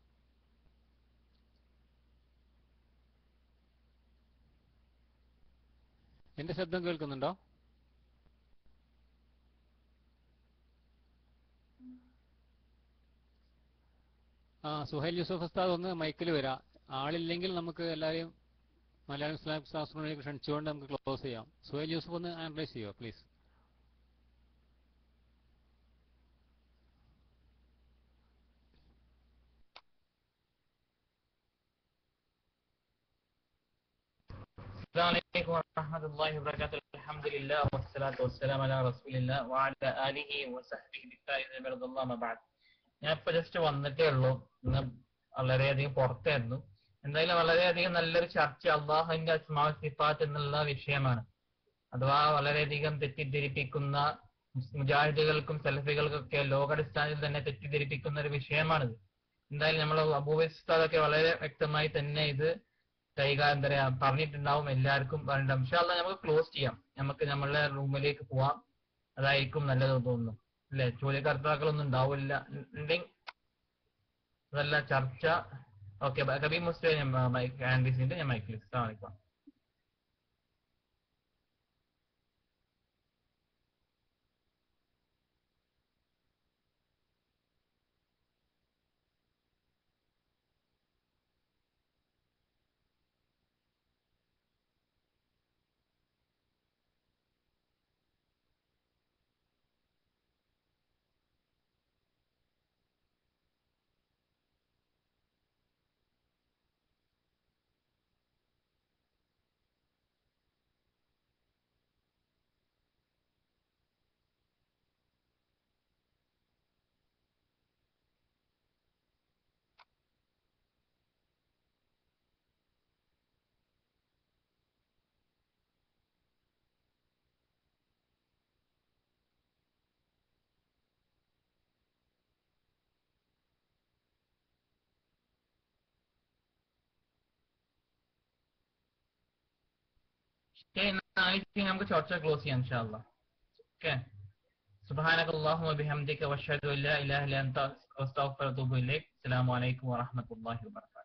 എന്റെ ശബ്ദം കേൾക്കുന്നുണ്ടോ ആ സുഹൈൽ യൂസഫ് ഉസ്താദ് ഒന്ന് മൈക്കിൽ വരാം ആളില്ലെങ്കിൽ നമുക്ക് എല്ലാവരെയും മലയാളം ഇസ്ലാമിക് ശാസ്ത്രങ്ങളിലേക്ക് ക്ഷണിച്ചുകൊണ്ട് നമുക്ക് ക്ലോസ് ചെയ്യാം സുഹൈൽ യൂസഫ് ഒന്ന് അനലൈസ് ചെയ്യുക പ്ലീസ് السلام عليكم ورحمة الله وبركاته الحمد لله والصلاة والسلام على رسول الله وعلى آله وصحبه بالفائزة برضا الله ما بعد ഞാൻ ഇപ്പൊ ജസ്റ്റ് വന്നിട്ടേ ഉള്ളൂ ഇന്ന് വളരെയധികം പുറത്തായിരുന്നു എന്തായാലും വളരെയധികം നല്ലൊരു ചർച്ച അള്ളാഹുവിന്റെ അസ്മാവ് സിഫാത്ത് എന്നുള്ള വിഷയമാണ് അഥവാ വളരെയധികം തെറ്റിദ്ധരിപ്പിക്കുന്ന മുജാഹിദുകൾക്കും സെൽഫികൾക്കൊക്കെ ലോകാടിസ്ഥാനത്തിൽ തന്നെ തെറ്റിദ്ധരിപ്പിക്കുന്ന ഒരു വിഷയമാണിത് എന്തായാലും നമ്മൾ അബൂബിസ്താദൊക്കെ വളരെ വ്യക്തമായി തന്നെ ഇത് കൈകാര്യം എന്താ പറയാ പറഞ്ഞിട്ടുണ്ടാവും എല്ലാവർക്കും പറഞ്ഞിട്ടുണ്ടാവും ഇൻഷാല്ല നമുക്ക് ക്ലോസ് ചെയ്യാം നമുക്ക് നമ്മളുടെ റൂമിലേക്ക് പോവാം അതായിരിക്കും നല്ലത് തോന്നുന്നു അല്ലെ ചോദ്യകർത്താക്കളൊന്നും ഉണ്ടാവില്ല ഉണ്ടെങ്കിൽ അതല്ല ചർച്ച ഓക്കെ കബീർ മുസ്ലിം മൈക്ക് ആൻഡീസിന്റെ ഞാൻ മൈക്കിൽ അസ്സലാമു ഓക്കെ നമുക്ക് ചർച്ച ക്ലോസ് ചെയ്യാം ഇൻഷാല്ല ഓക്കെ سبحانك اللهم وبحمدك واشهد ان لا اله الا انت استغفرك واتوب اليك السلام عليكم ورحمه الله وبركاته